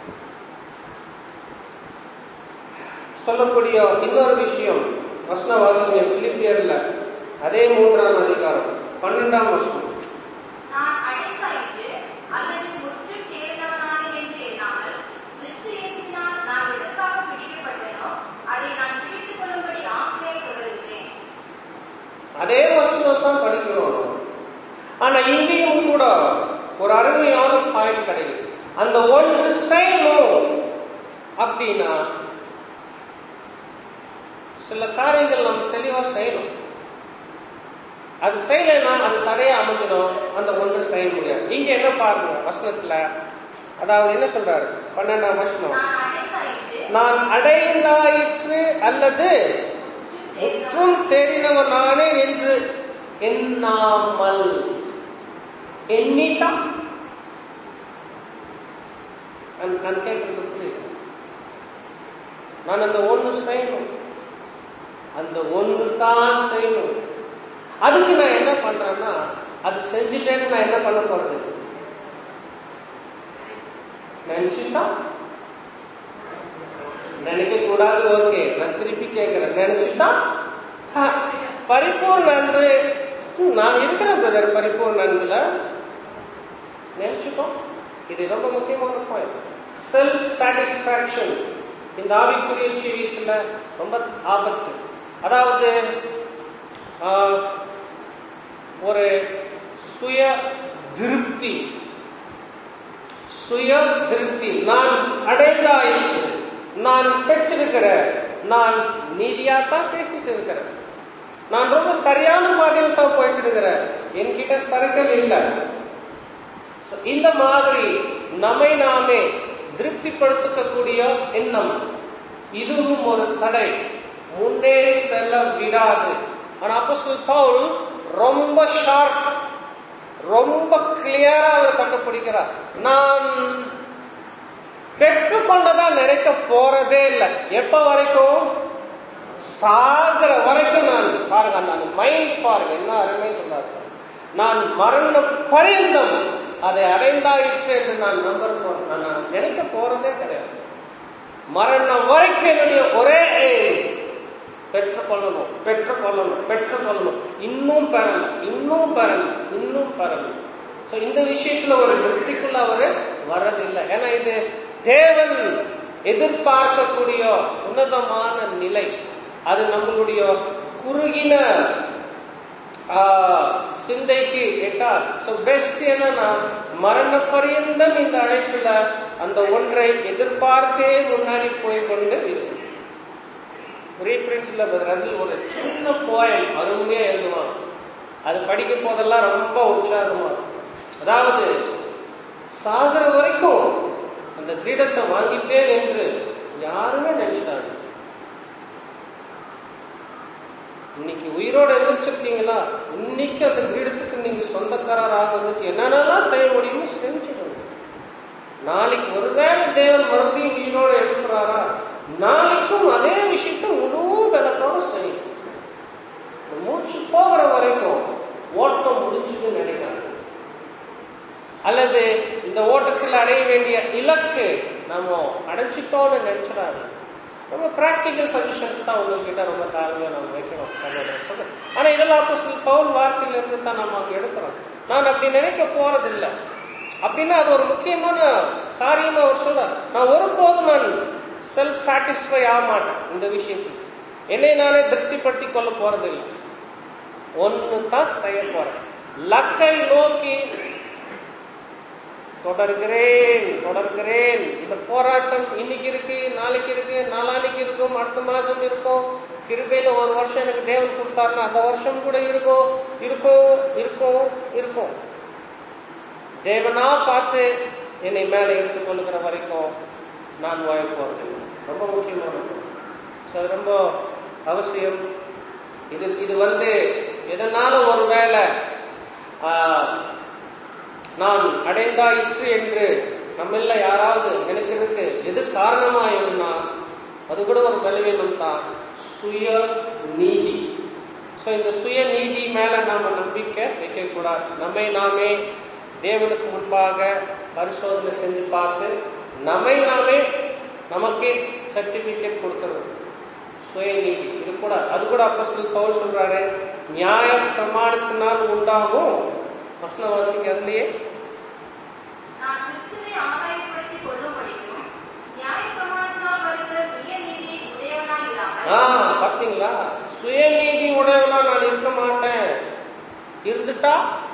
சொல்லக்கூடிய இன்னொரு விஷயம் வசன வாசனை பிலிப்பியர்ல அதே மூன்றாம் அதிகாரம் பன்னெண்டாம் வசனம் நான் அழைத்தாயிற்று அல்லது முற்றும் தேர்ந்தவனானேன் என்று எண்ணாமல் கிறிஸ்து இயேசுவினால் நான் எதற்காக பிடிக்கப்பட்டேனோ அதை நான் பிடித்துக் கொள்ளும்படி ஆசையை தொடருகிறேன் அதே வசனம் தான் படிக்கிறோம் ஆனா இங்கேயும் கூட ஒரு அருமையான பாயிண்ட் கிடைக்குது அந்த ஒன்று செய்யணும் அப்படின்னா சில காரியங்கள் நம்ம தெளிவா செய்யணும் அது செய்யலைன்னா அது தடையா அமைஞ்சிடும் அந்த ஒன்று செய்ய முடியாது இங்க என்ன பாருங்க வசனத்துல அதாவது என்ன சொல்றாரு பன்னெண்டாம் வசனம் நான் அழைத்தாயிற்று நான் அடைந்தாயிற்று அல்லது முற்றும் தெரிந்தவனானே என்று எண்ணாமல் எண்ணிட்டான் நான் நான் கேட்கறது புரியுது நான் அந்த ஒண்ணு செய்யணும் அந்த ஒண்ணு தான் செய்யணும் அதுக்கு நான் என்ன பண்றேன்னா அது செஞ்சுட்டேன்னு நான் என்ன பண்ண போறது நினைச்சுட்டா நினைக்க கூடாது ஓகே நான் திருப்பி கேட்கிறேன் நினைச்சுட்டா ஹ, பரிபூர்ண அன்பு ஹம், நான் இருக்கிறேன் பிரதர் பரிபூர்ண அன்புல நினைச்சுட்டோம் இது ரொம்ப முக்கியமான பாயிண்ட் செல்ஃப் சாட்டிஸ்பாக்சன் இந்த ஆவிக்குரிய ஜீவியத்துல ரொம்ப ஆபத்து அதாவது ஆஹ், ஒரு சுய திருப்தி சுய திருப்தி நான் அடைந்தாயிற்று நான் பெற்றிருக்கிறேன் நான் நீதியா தான் பேசிட்டு இருக்கிறேன் நான் ரொம்ப சரியான பாதையில் தான் போயிட்டு இருக்கிறேன் என்கிட்ட சரக்கல் இல்லை So, இந்த மாதிரி நம்மை நாமே திருப்திப்படுத்தக்கூடிய எண்ணம் இதுவும் ஒரு தடை முன்னேறி செல்ல விடாது ஆனா அப்போ பவுல் ரொம்ப ஷார்ப் ரொம்ப கிளியரா அவர் கண்டுபிடிக்கிறார் நான் பெற்றுக்கொண்டதா நினைக்க போறதே இல்லை எப்ப வரைக்கும் சாகிற வரைக்கும் நான் பாருங்க அந்த மைண்ட் பாருங்க என்ன அருமை சொல்றாரு நான் மரண பரியந்தம் அதை அடைந்தாயிற்று என்று நான் நம்ப போறேன் நான் நினைக்க போறதே கிடையாது மரணம் வரைக்கும் என்னுடைய ஒரே aim, பெற்றுக்கொள்ளணும் பெற்றுக்கொள்ளணும் பெற்றுக்கொள்ளணும் இன்னும் பெறணும் இன்னும் பெறணும் இன்னும் பெறணும் சோ இந்த விஷயத்துல ஒரு திருப்திக்குள்ள அவரு வர்றதில்லை ஏன்னா இது தேவன் எதிர்பார்க்கக்கூடிய உன்னதமான நிலை அது நம்மளுடைய குறுகின ஆஹ், சிந்தைக்கு எட்டார் சோ பெஸ்ட் என்னன்னா மரண பரியந்தம் இந்த அழைப்புல அந்த ஒன்றை எதிர்பார்த்தே முன்னாடி போய் கொண்டு இருக்கும் ரீபிரின்ஸ்ல ரசில் ஒரு சின்ன போயம் அருமையா எழுதுவான் அது படிக்கும் போதெல்லாம் ரொம்ப உற்சாகமா இருக்கும். அதாவது சாகர வரைக்கும் அந்த கிரீடத்தை வாங்கிட்டேன் என்று யாருமே நினைச்சிட்டாங்க இன்னைக்கு உயிரோட எதிர்ச்சிருக்கீங்களா இன்னைக்கு அந்த கிரீடத்துக்கு நீங்க சொந்தக்காரர் ஆகிறதுக்கு என்னென்னலாம் செய்ய முடியுமோ செஞ்சுக்கணும் நாளைக்கு ஒருவேளை தேவன் மறுபடியும் உயிரோட எழுப்புறாரா நாளைக்கும் அதே விஷயத்தை முழு பலத்தோட செய்யும் இந்த மூச்சு போகிற வரைக்கும் ஓட்டம் முடிஞ்சுன்னு நினைக்கிறாங்க அல்லது இந்த ஓட்டத்தில் அடைய வேண்டிய இலக்கு நம்ம அடைஞ்சிட்டோம்னு நினைச்சிடாங்க ரொம்ப பிராக்டிக்கல் சஜஷன்ஸ் தான் உங்ககிட்ட ரொம்ப தாழ்மையா நம்ம வைக்கிறோம் சகோதர சகோதரி. ஆனா இதெல்லாம் அப்போ பவுல் வார்த்தையில இருந்து தான் நம்ம அங்க எடுக்கிறோம் நான் அப்படி நினைக்க போறது இல்ல அப்படின்னா அது ஒரு முக்கியமான காரியமா அவர் சொல்றார் நான் ஒருபோதும் நான் செல்ஃப் சாட்டிஸ்ஃபை ஆக மாட்டேன் இந்த விஷயத்துக்கு என்னை நானே திருப்திப்படுத்திக் கொள்ள போறது இல்லை ஒன்னு தான் செய்ய போறேன் லக்கை நோக்கி தொடர்கிறேன் தொடர்கிறேன் இந்த போராட்டம் இன்னைக்கு இருக்கு நாளைக்கு இருக்கு நாளானைக்கு இருக்கும் அடுத்த மாசம் இருக்கும் கிருபையில ஒரு வருஷம் எனக்கு தேவன் கொடுத்தாருன்னா அந்த வருஷம் கூட இருக்கும் இருக்கும் இருக்கும் இருக்கும் தேவனா பார்த்து என்னை மேலே எடுத்துக் கொள்ளுகிற வரைக்கும் நான் வாழ போறது ரொம்ப முக்கியமானது So, அது ரொம்ப அவசியம் இது இது வந்து எதனால ஒருவேளை ஆஹ், நான் அடைந்தாயிற்று என்று நம்மள யாராவது எனக்கு இருக்கு எது காரணமா இருந்தா அது கூட ஒரு பலவீனம் தான் சுய நீதி சோ இந்த சுய நீதி மேல நாம நம்பிக்கை வைக்க கூடாது நம்மை நாமே தேவனுக்கு முன்பாக பரிசோதனை செஞ்சு பார்த்து நம்மை நாமே நமக்கே சர்டிபிகேட் கொடுத்துறது சுயநீதி இது கூட அது கூட அப்போ பவுல் சொல்றாரு நியாய பிரமாணத்தினால் உண்டாகும் வசனவாசிக்கு அதுலயே நான் கிறிஸ்துவை ஆதாயப்படுத்திக் கொள்ளும்படிக்கும் நியாயப்பிரமாணத்தினால் வருகிற சுயநீதியை உடையவனாய் இராமல் ஆ பாத்தீங்களா சுயநீதி உடையவனா நான் இருக்க மாட்டேன் இருந்துட்டா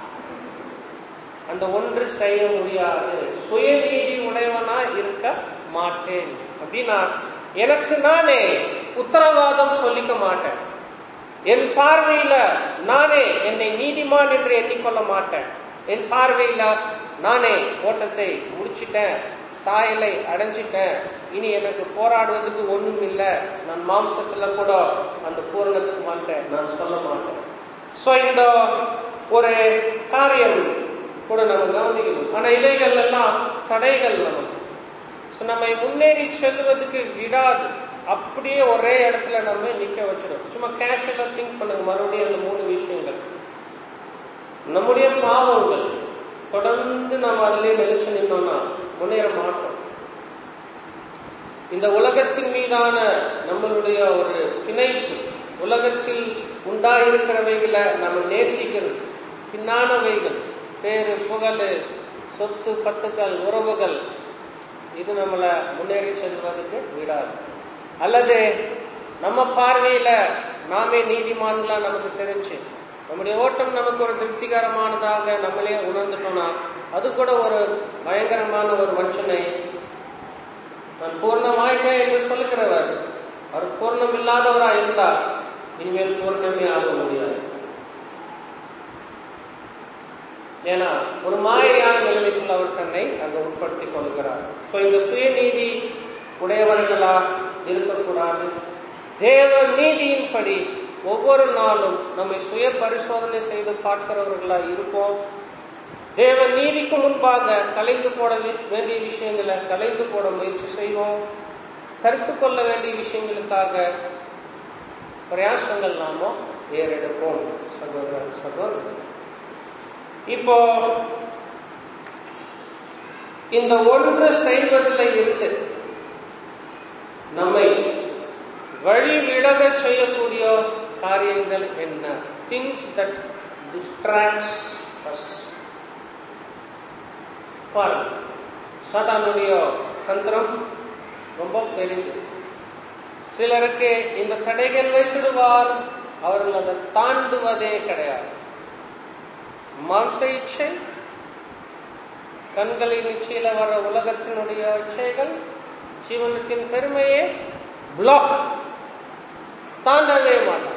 அந்த ஒன்று செய்ய முடியாது சுயநீதி உடையவனா இருக்க மாட்டேன் அப்படின்னா எனக்கு நானே உத்தரவாதம் சொல்லிக்க மாட்டேன் என் பார்வையில நானே என்னை நீதிமான் என்று எண்ணிக்கொள்ள மாட்டேன் என் பார்வையில நானே ஓட்டத்தை முடிச்சிட்டேன் சாயலை அடைஞ்சிட்டேன் இனி எனக்கு போராடுவதற்கு ஒண்ணும் இல்லை நான் மாம்சத்துல கூட அந்த பூரணத்துக்கு மாட்டேன் நான் சொல்ல மாட்டேன் சோ இந்த ஒரு காரியம் கூட நம்ம கவனிக்கணும் ஆனா இலைகள் எல்லாம் தடைகள் நமக்கு So, நம்மை முன்னேறி செல்வதற்கு விடாது அப்படியே ஒரே இடத்துல நம்ம நிக்க வச்சிடும் சும்மா கேஷுவலா திங்க் பண்ணுங்க மறுபடியும் அந்த மூணு விஷயங்கள் நம்முடைய பாவங்கள் தொடர்ந்து நம்ம அதிலே நிலைச்சு நின்னோம்னா முன்னேற மாட்டோம் இந்த உலகத்தின் மீதான நம்மளுடைய ஒரு பிணைப்பு உலகத்தில் உண்டாயிருக்கிறவைகளை நம்ம நேசிக்கிறது பின்னானவைகள் பேரு புகழ் சொத்து பத்துக்கள் உறவுகள் இது நம்மளை முன்னேறி செல்வதற்கு விடாது அல்லது நம்ம பார்வையில நாமே நீதிமான்களா நமக்கு தெரிஞ்சு நம்முடைய ஓட்டம் நமக்கு ஒரு திருப்திகரமானதாக நம்மளே உணர்ந்துட்டோம்னா அது கூட ஒரு பயங்கரமான ஒரு மனுஷனை நான் பூர்ணமாயிட்டேன் என்று சொல்லுகிறவர் அவர் பூர்ணம் இல்லாதவரா இருந்தா இனிமேல் பூர்ணமே ஆக முடியாது ஏன்னா ஒரு மாயையான நிலைமைக்குள் அவர் தன்னை அங்க உட்படுத்திக் கொள்கிறார் சோ இந்த சுயநீதி உடையவர்களா இருக்கக்கூடாது தேவ நீதியின்படி ஒவ்வொரு நாளும் நம்மை சுய பரிசோதனை செய்து பார்க்கிறவர்களா இருப்போம் தேவ நீதிக்கு முன்பாக கலைந்து போட வே- வேண்டிய விஷயங்களை கலைந்து போட முயற்சி செய்வோம் தடுத்து கொள்ள வேண்டிய விஷயங்களுக்காக பிரயாசங்கள் நாம ஏறெடுப்போம் சகோதர சகோதரர் இப்போ இந்த ஒன்று செய்வதில் இருந்து நம்மை வழி விலக செய்யக்கூடிய காரியங்கள் என்ன திங்ஸ் தட் டிஸ்ட்ராக்ட்ஸ் us பாருங்க சாத்தானுடைய தந்திரம் ரொம்ப பெரிது சிலருக்கு இந்த தடைகள் வைத்திடுவார் அவர்கள் அதை தாண்டுவதே கிடையாது மாம்ச இச்சை கண்களின் இச்சையில வர உலகத்தினுடைய இச்சைகள் ஜீவனத்தின் பெருமையை பிளாக் தாண்டவே மாட்டான்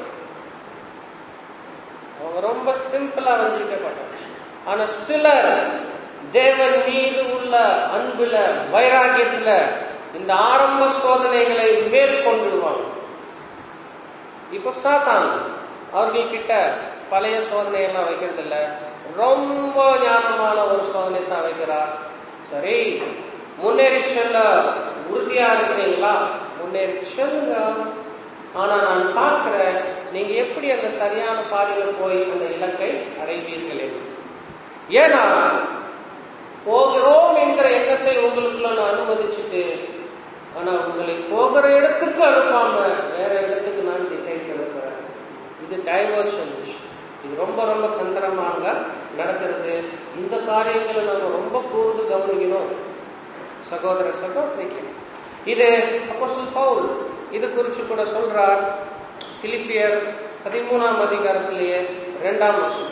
அவங்க ரொம்ப சிம்பிளா வஞ்சிக்கப்பட்டாங்க ஆனா சிலர் தேவன் மீது உள்ள அன்புல வைராகியத்துல இந்த ஆரம்ப சோதனைகளை மேற்கொண்டுடுவாங்க இப்ப சாத்தான் அவர்கள் கிட்ட பழைய சோதனை எல்லாம் வைக்கிறது இல்ல ரொம்ப ஞானமான ஒரு சோதனை தான் வைக்கிறார் சரி முன்னேறி செல்ல உறுதியா இருக்கிறீங்களா முன்னேறி செல்லுங்க ஆனா நான் பார்க்கிறேன் நீங்க எப்படி அந்த சரியான பாதையில போய் அந்த இலக்கை அடைவீர்களே ஏன்னா போகிறோம் என்கிற எண்ணத்தை உங்களுக்குள்ள நான் அனுமதிச்சுட்டு ஆனா உங்களை போகிற இடத்துக்கு அனுப்பாம வேற இடத்துக்கு நான் திசை திருப்புறேன் இது டைவர்ஷன் இது ரொம்ப ரொம்ப தந்திரமாக நடக்கிறது இந்த காரியங்களை நம்ம ரொம்ப கூர்ந்து கவனிக்கணும் சகோதர சகோதரிக்கு இது அப்போஸ்தலன் பவுல் இது குறித்து கூட சொல்றார் பிலிப்பியர் பதிமூணாம் அதிகாரத்திலேயே இரண்டாம் வருஷம்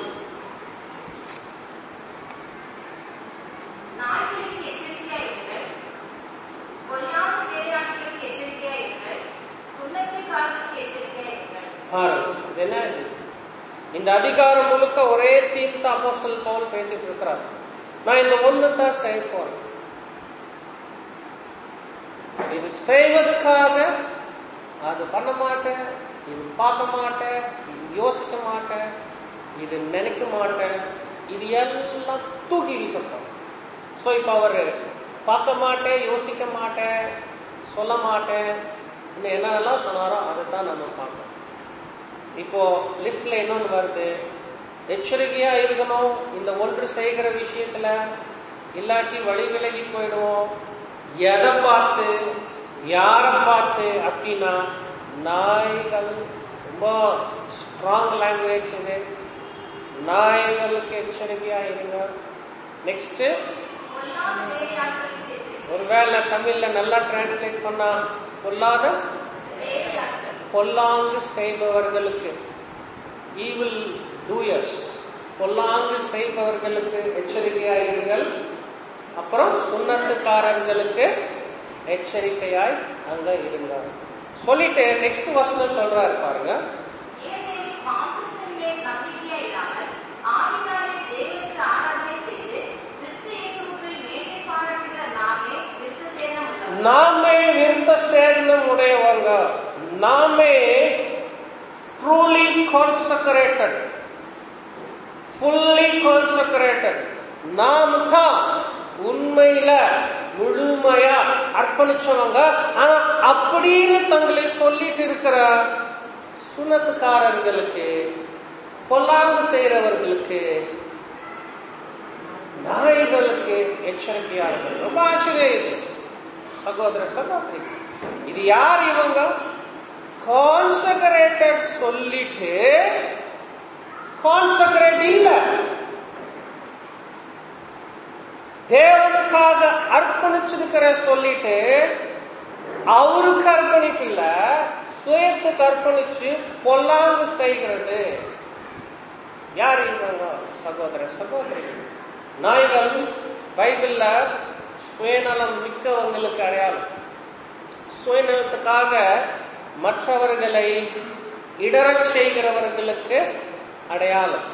நாய்களுக்கு எச்சரிக்கையாயிருங்கள் பொல்லாத வேலையாட்களுக்கு எச்சரிக்கையாயிருங்கள் சுண்ணத்திற்காரர்களுக்கு எச்சரிக்கையாயிருங்கள் பாருங்க இது என்ன இது? இந்த அதிகாரம் முழுக்க ஒரே தீம் தான் அப்போஸ்தலன் பவுல் பேசிட்டு இருக்கிறார் நான் இந்த ஒண்ணு தான் செய்ய போறேன் இது செய்வதற்காக அது பண்ண மாட்டேன் இது பார்க்க மாட்டேன் இது யோசிக்க மாட்டேன் இது நினைக்க மாட்டேன் இது எல்லாம் தூக்கி வீசப்போம் ஸோ இப்போ அவர் பார்க்க மாட்டேன் யோசிக்க மாட்டேன் சொல்ல மாட்டேன் இன்னும் என்னென்னலாம் சொன்னாரோ அதை தான் நம்ம பார்க்கணும் இப்போ லிஸ்ட்ல இன்னொன்று வருது எச்சரிக்கையா இருக்கணும் இந்த ஒன்று செய்கிற விஷயத்துல இல்லாட்டி வழி விலகி போயிடுவோம் எதை பார்த்து யாரை பார்த்து அப்படின்னா நாய்கள் ரொம்ப ஸ்ட்ராங் லாங்குவேஜ் இது நாய்களுக்கு எச்சரிக்கையா இருங்க நெக்ஸ்ட் பொல்லாத வேலையாட்களுக்கு எச்சரிக்கை ஒருவேளை தமிழ்ல நல்லா டிரான்ஸ்லேட் பண்ணா பொல்லாத வேலையாட்கள் பொல்லாங்கு செய்பவர்களுக்கு ஈவில் டூயர்ஸ் பொல்லாங்கு செய்பவர்களுக்கு எச்சரிக்கையாயிருங்கள் அப்புறம் சுண்ணத்துக்காரர்களுக்கு எச்சரிக்கையாய் அங்க இருங்க சொல்லிட்டு நெக்ஸ்ட் வசனம் சொல்றாரு பாருங்க ஏனெனில் மாம்சத்தின் மேல் நம்பிக்கையாயிராமல் ஆவினாலே தேவனுக்கு ஆராதனை செய்து கிறிஸ்து இயேசுவுக்குள் மேன்மை பாராட்டுகிற நாமே விருத்த சேதனம் உள்ளவர் நாமே விருத்த சேதனம் உடையவங்க நாமே ட்ரூலி கான்சக்ரேட்டட் ஃபுல்லி கான்சக்ரேட்டட் நாம் தான் உண்மையில முழுமையா அர்ப்பணிச்சவங்க ஆனா அப்படின்னு தங்களை சொல்லிட்டு இருக்கிற சுனத்துக்காரர்களுக்கு பொல்லாங்கு செய்யறவர்களுக்கு நாய்களுக்கு எச்சரிக்கையா இருக்கு ரொம்ப ஆச்சரியம் இது சகோதர சகோதரி இது யார் இவங்க கான்சக்ரேட்டட் சொல்லிட்டு கான்சக்ரேட் இல்ல தேவனுக்காக அர்ப்பணிச்சிருக்கிற சொல்லிட்டு அவருக்கு அர்ப்பணிப்பு இல்ல சுயத்துக்கு அர்ப்பணிச்சு பொல்லாங்கு செய்கிறது யார் இவங்க சகோதர சகோதரி நாய்கள் பைபிள்ல சுயநலம் மிக்கவங்களுக்கு அடையாளம் சுயநலத்துக்காக மற்றவர்களை இடரச் செய்கிறவர்களுக்கு அடையாளம்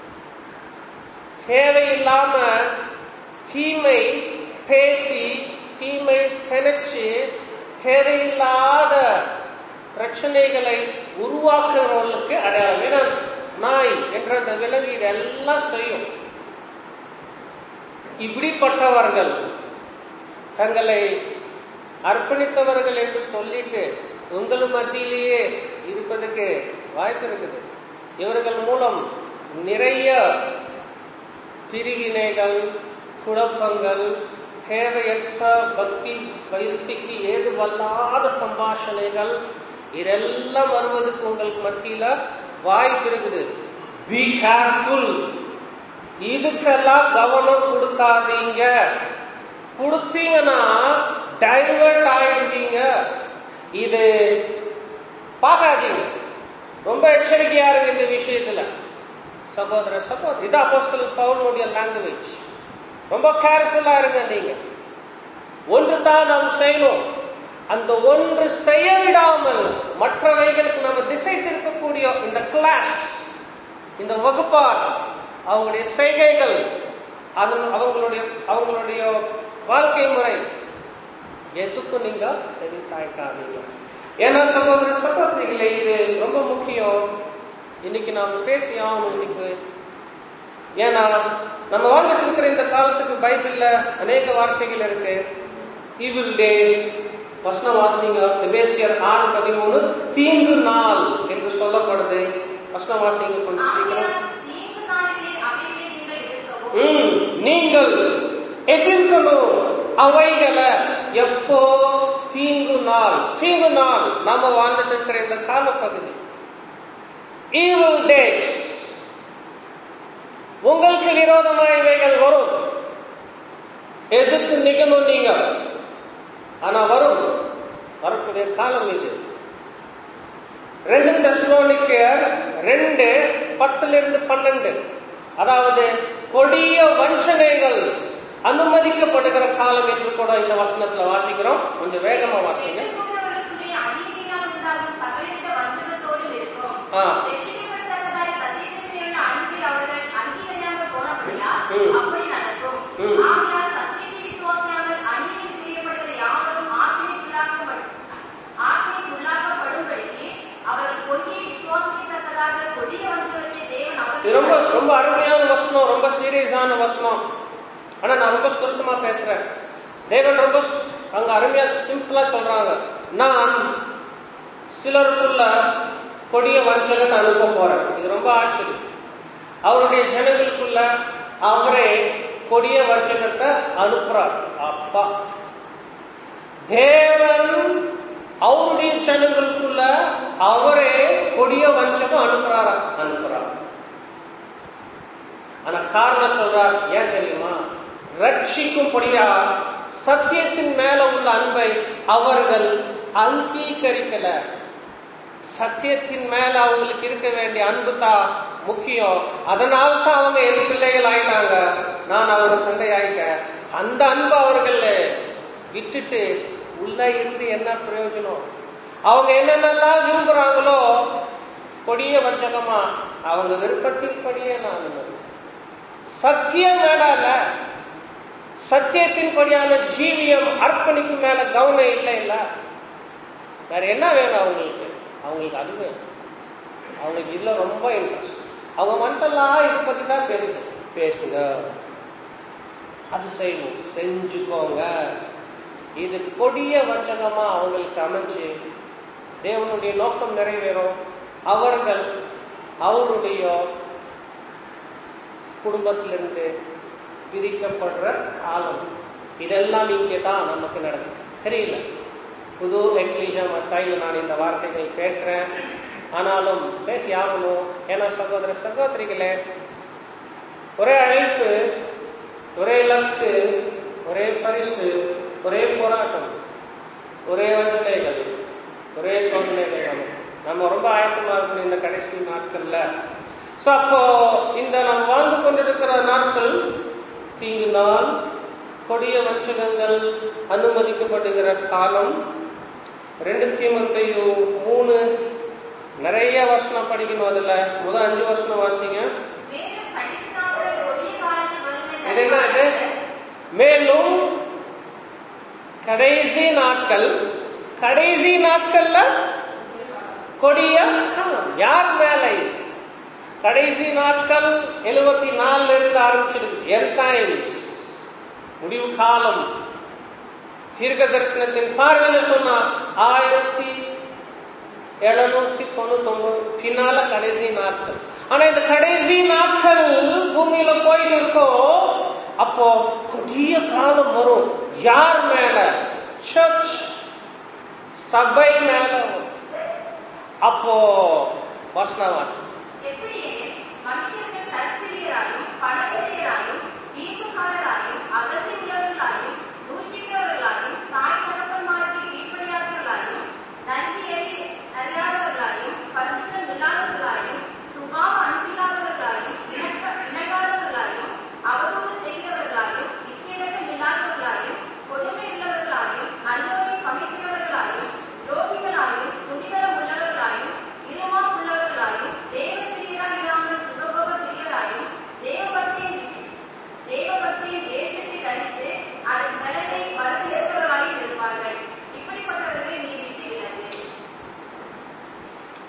தேவையில்லாம தீமை பேசி தீமை பிணைச்சு தேவையில்லாத பிரச்சனைகளை உருவாக்குறவர்களுக்கு அடையாளம் ஏன்னா நாய் என்ற அந்த விலங்கு இதெல்லாம் செய்யும் இப்படிப்பட்டவர்கள் தங்களை அர்ப்பணித்தவர்கள் என்று சொல்லிட்டு உங்கள் மத்தியிலேயே இருப்பதற்கு வாய்ப்பு இருக்குது இவர்கள் மூலம் நிறைய பிரிவினைகள் குழப்பங்கள் தேவையற்ற பக்தி பயிற்சிக்கு ஏதுவல்லாத சம்பாஷணைகள் இதெல்லாம் வருவதற்கு உங்களுக்கு மத்தியில வாய்ப்பு இருக்குது பி கேர்ஃபுல் இதுக்கெல்லாம் கவனம் கொடுக்காதீங்க கொடுத்தீங்கன்னா டைவர்ட் ஆயிடுவீங்க இது பார்க்காதீங்க ரொம்ப எச்சரிக்கையா இருக்கு இந்த விஷயத்துல சகோதர சகோதரி இது அப்போஸ்தலர் பவுலுடைய லாங்குவேஜ் ரொம்ப கேர்ஃபுல்லா இருங்க நீங்க ஒன்று தான் நாம் செய்யணும் அந்த ஒன்று செய்ய விடாமல் மற்றவைகளுக்கு நம்ம திசை திருப்பக்கூடிய இந்த கிளாஸ் இந்த வகுப்பார் அவங்களுடைய செய்கைகள் அது அவங்களுடைய அவங்களுடைய வாழ்க்கை முறை எதுக்கும் நீங்க சரி சாய்க்காதீங்க ஏன்னா சகோதர சகோதரிகளே இது ரொம்ப முக்கியம் இன்னைக்கு நாம பேசி ஆகணும் இன்னைக்கு ஏன்னா நம்ம வாழ்ந்துட்டு இருக்கிற இந்த காலத்துக்கு பைபிள்ல அநேக வார்த்தைகள் இருக்கு இவில் டே வசன வாசிங்க எபேசியர் ஆறு பதிமூணு தீங்கு நாள் என்று சொல்லப்படுது வசன வாசிங்க கொஞ்சம் சீக்கிரம் ஆகையால் தீங்கு நாளிலே அவைகளை நீங்கள் எதிர்க்கவும் ம், நீங்கள் எதிர்க்கணும் அவைகளை எப்போ தீங்கு நாள் தீங்கு நாள் நாம வாழ்ந்துட்டு இருக்கிற இந்த காலப்பகுதி ஈவில் டேஸ் உங்களுக்கு விரோதമായ இவைகள் வரும் எதிர்த்து நிகழும் நீங்க ஆனா வரும் வரக்கூடிய காலம் இது ரெண்டு தெசலோனிக்கேயர் ரெண்டு பத்துல இருந்து பன்னெண்டு அதாவது கொடிய வஞ்சனைகள் அனுமதிக்கப்படுகிற காலம் என்று கூட இந்த வசனத்துல வாசிக்கிறோம் கொஞ்சம் வேகமா வாசிங்க எதிர்க்கிறவர்களுக்குள்ளே அநீதியினால் உண்டாகும் சகலவித வஞ்சகத்தோடும் இருக்கும். ஆ. ரட்சிக்கப்படத்தக்கதாய் சத்தியத்தின் மேலுள்ள அன்பில் அவர்கள் அங்கீகரியாமல் போனபடியால் ம். அப்படி நடக்கும். ம். ஆகையால் சத்தியத்தை விசுவாசியாமல் அநீதியில் பிரியப்படுகிற யாவரும் ஆக்கினைக்குள்ளாக்கப்படு- ஆக்கினைக்குள்ளாக்கப்படும்படிக்கு அவர்கள் பொய்யை விசுவாசிக்கத்தக்கதாக கொடிய வஞ்சகத்தை தேவன் இது ரொம்ப அவர்களுக்கு ரொம்ப அருமையான வசனம் ரொம்ப சீரியஸான வசனம் ஆனா நான் ரொம்ப சுருக்கமா பேசுறேன் தேவன் ரொம்ப ஸ்- அங்க அருமையா சிம்பிளா சொல்றாங்க நான் சிலருக்குள்ள கொடிய வஞ்சகத்தை அனுப்ப போறேன் இது ரொம்ப ஆச்சரியம் அவருடைய ஜனங்களுக்குள்ள அவரே கொடிய வஞ்சகத்தை அனுப்புறார் அப்பா தேவன் அவருடைய ஜனங்களுக்குள்ள அவரே கொடிய வஞ்சகம் அனுப்புறாரா அனுப்புறார் ஆனா காரணம் சொல்றார் ஏன் தெரியுமா ரட்சிக்கும்படியா சத்தியத்தின் மேல உள்ள அன்பை அவர்கள் அங்கீகரிக்கல சத்தியத்தின் மேல அவங்களுக்கு இருக்க வேண்டிய அன்பு தான் முக்கியம் அதனால தான் அவங்க என் பிள்ளைகள் ஆயிட்டாங்க நான் அவங்க தந்தை ஆயிட்டேன் அந்த அன்பு அவர்கள் விட்டுட்டு உள்ள இருந்து என்ன பிரயோஜனம் அவங்க என்னென்னலாம் விரும்புறாங்களோ கொடிய வஞ்சகமா அவங்க விருப்பத்தின்படியே நான் சத்தியம் வேணால சத்தியத்தின்படியான ஜீவியம் அர்ப்பணிப்பு மேல கவனம் இல்லை இல்ல வேற என்ன வேணும் அவங்களுக்கு அவங்களுக்கு அது வேணும் அவங்களுக்கு இதுல ரொம்ப இன்ட்ரெஸ்ட் அவங்க மனசெல்லாம் இதை பத்தி தான் பேசுது பேசுங்க அது செய்யணும் செஞ்சுக்கோங்க இது கொடிய வஞ்சகமா அவங்களுக்கு அமைஞ்சு தேவனுடைய நோக்கம் நிறைவேறும் அவர்கள் அவருடைய குடும்பத்திலிருந்து பிரிக்கப்படுற காலம் இதெல்லாம் இங்கே தான் நமக்கு நடக்கும் தெரியல புது எக்லீஜா மத்தாயில நான் இந்த வார்த்தைகள் பேசுறேன் ஆனாலும் பேசி ஆகணும் ஏன்னா சகோதர சகோதரிகளே ஒரே அழைப்பு ஒரே இலக்கு ஒரே பரிசு ஒரே போராட்டம் ஒரே வஞ்சனைகள் ஒரே சோதனைகள் நமக்கு நம்ம ரொம்ப ஆயத்தமா இருக்கணும் இந்த கடைசி நாட்கள்ல சோ அப்போ இந்த நாம் வாழ்ந்து கொண்டிருக்கிற நாட்கள் தீங்கு நாள் கொடிய வஞ்சகங்கள் அனுமதிக்கப்படுகிற காலம் ரெண்டு தீமத்தையும் மூணு நிறைய வசனம் படிக்கணும் அதுல முதல் அஞ்சு வசனம் வாசிங்க மேலும் கடைசி நாட்கள் கொடிய காலங்கள் வரும் இது என்ன இது மேலும் கடைசி நாட்கள் கடைசி நாட்கள்ல கொடிய காலம் யார் மேல இது? கடைசி நாட்கள் எழுபத்தி நாலுல இருந்து ஆரம்பிச்சிருக்கு என் டைம்ஸ் முடிவு காலம் தீர்க்க தரிசனத்தின் பார்வையில சொன்னா ஆயிரத்தி எழுநூத்தி தொண்ணூத்தி ஒன்பது பின்னால கடைசி நாட்கள் ஆனா இந்த கடைசி நாட்கள் பூமியில போயிட்டு இருக்கோம் அப்போ கொடிய காலம் வரும் யார் மேல சர்ச் சபை மேல வரும். அப்போ வசனவாசி எப்படியெனில் மனுஷர்கள் தற்பிரியராயும் பணப்பிரியராயும் வீம்புக்காரராயும் அகந்தை உள்ளவர்களாயும் தூஷிக்கிறவர்களாயும் தாய் தகப்பன்மாருக்கு கீழ்ப்படியாதவர்களாயும் நன்றி அறி- அறியாதவர்களாயும் பரிசுத்தம் இல்லாதவர்களாயும் சுபாவ அன்பில்லாதவர்களாயும்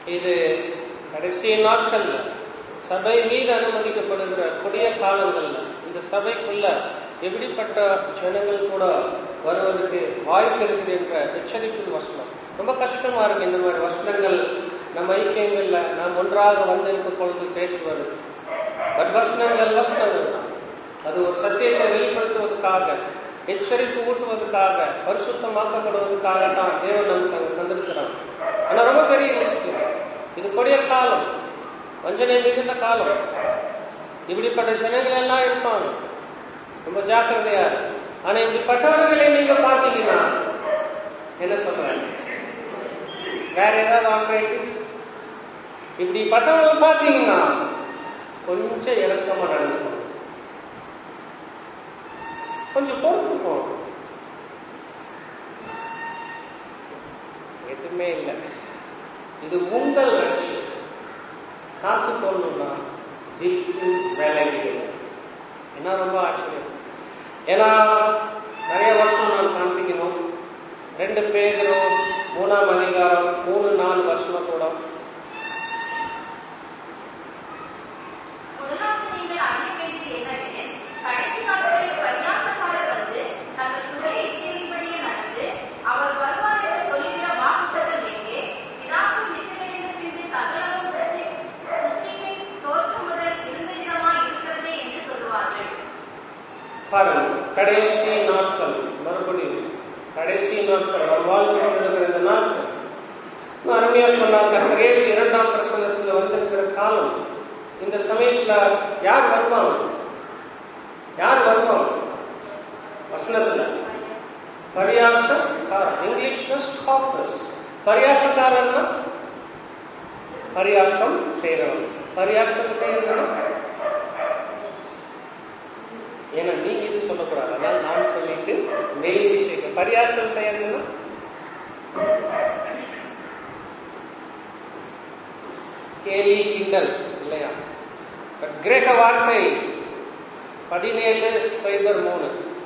இது கடைசி நாட்கள்ல சபை மீது அனுமதிக்கப்படுகிற கொடிய காலங்கள்ல இந்த சபைக்குள்ள எப்படிப்பட்ட ஜனங்கள் கூட வருவதற்கு வாய்ப்பு இருக்குது என்ற எச்சரிப்பு வசனம் ரொம்ப கஷ்டமா இருக்கு இந்த மாதிரி வசனங்கள் நம்ம ஐக்கியங்கள்ல நாம் ஒன்றாக வந்திருக்கும் பொழுது பேசுவது பட் வசனங்கள் வசனங்கள் தான் அது ஒரு சத்தியத்தை வெளிப்படுத்துவதற்காக எச்சரிப்பு ஊட்டுவதற்காக பரிசுத்தமாக்கப்படுவதற்காக தான் தேவன் நமக்கு அங்க தந்திருக்கிறான் ஆனா ரொம்ப பெரிய லிஸ்ட் இது கொடிய காலம் வஞ்சனை மிகுந்த காலம் இப்படிப்பட்ட ஜனங்கள் எல்லாம் இருப்பாங்க ரொம்ப ஜாக்கிரதையா இரு. ஆனா இப்படிப்பட்டவர்களை நீங்க பாத்தீங்கன்னா என்ன சொல்றாங்க வேற ஏதாவது ஆல்ரைட்டிஸ் இப்படிப்பட்டவங்க பாத்தீங்கன்னா கொஞ்சம் இறக்கமா நடந்துக்கணும் கொஞ்சம் பொறுத்து போகணும் எதுவுமே இல்லை இது உங்கள் லட்சியம் காத்துக்கொள்ளணும்னா விட்டு விலகிடுங்க என்ன ரொம்ப ஆச்சரியம் ஏன்னா நிறைய வருஷம் நான் காண்பிக்கணும் ரெண்டு பேரும் மூணாம் அதிகாரம் மூணு நாலு வருஷம் கூட முதலாவது நீங்கள் அறிய வேண்டியது என்னவெனில், கடைசி நாட்களில் பரியாசக்காரர் வந்து, தங்கள் சுய இச்சையின்படியே நடந்து, அவர் வருவார் என்று சொல்லுகிற வாக்குத்தத்தம் எங்கே? பிதாக்கள் நித்திரையடைந்த பின்பு சகலமும் சிருஷ்டி- சிருஷ்டிப்பின் தோற்றம் முதல் இருந்த விதமாய் இருக்கிறதே என்று சொல்லுவார்கள். பாருங்க கடைசி நாட்கள் மறுபடியும் கடைசி நாட்கள் அவர் வாழ்க்கை கொண்டிருக்கிற இந்த நாட்கள் இன்னும் அருமையா சொன்னார் கர்த்தரேசு இரண்டாம் பிரசங்கத்துல வந்திருக்கிற காலம் இந்த சமயத்துல யார் வருவாங்க யார் வருவாங்க வசனத்துல பரியாசக்காரன் இங்கிலீஷ்ல ஸ்காஃபர்ஸ் பரியாசக்காரன்னா பரியாசம் செய்யறவன் பரியாசம் செய்யறவன் ஏன்னா நீங்க இது சொல்லக்கூடாது அதனால நான் சொல்லிட்டு மெயில் விஷயம் பரியாசம் செய்யறதுன்னா கேலி கிண்டல் இல்லையா பட் கிரேக்க வார்த்தை பதினேழு சைபர் மூணு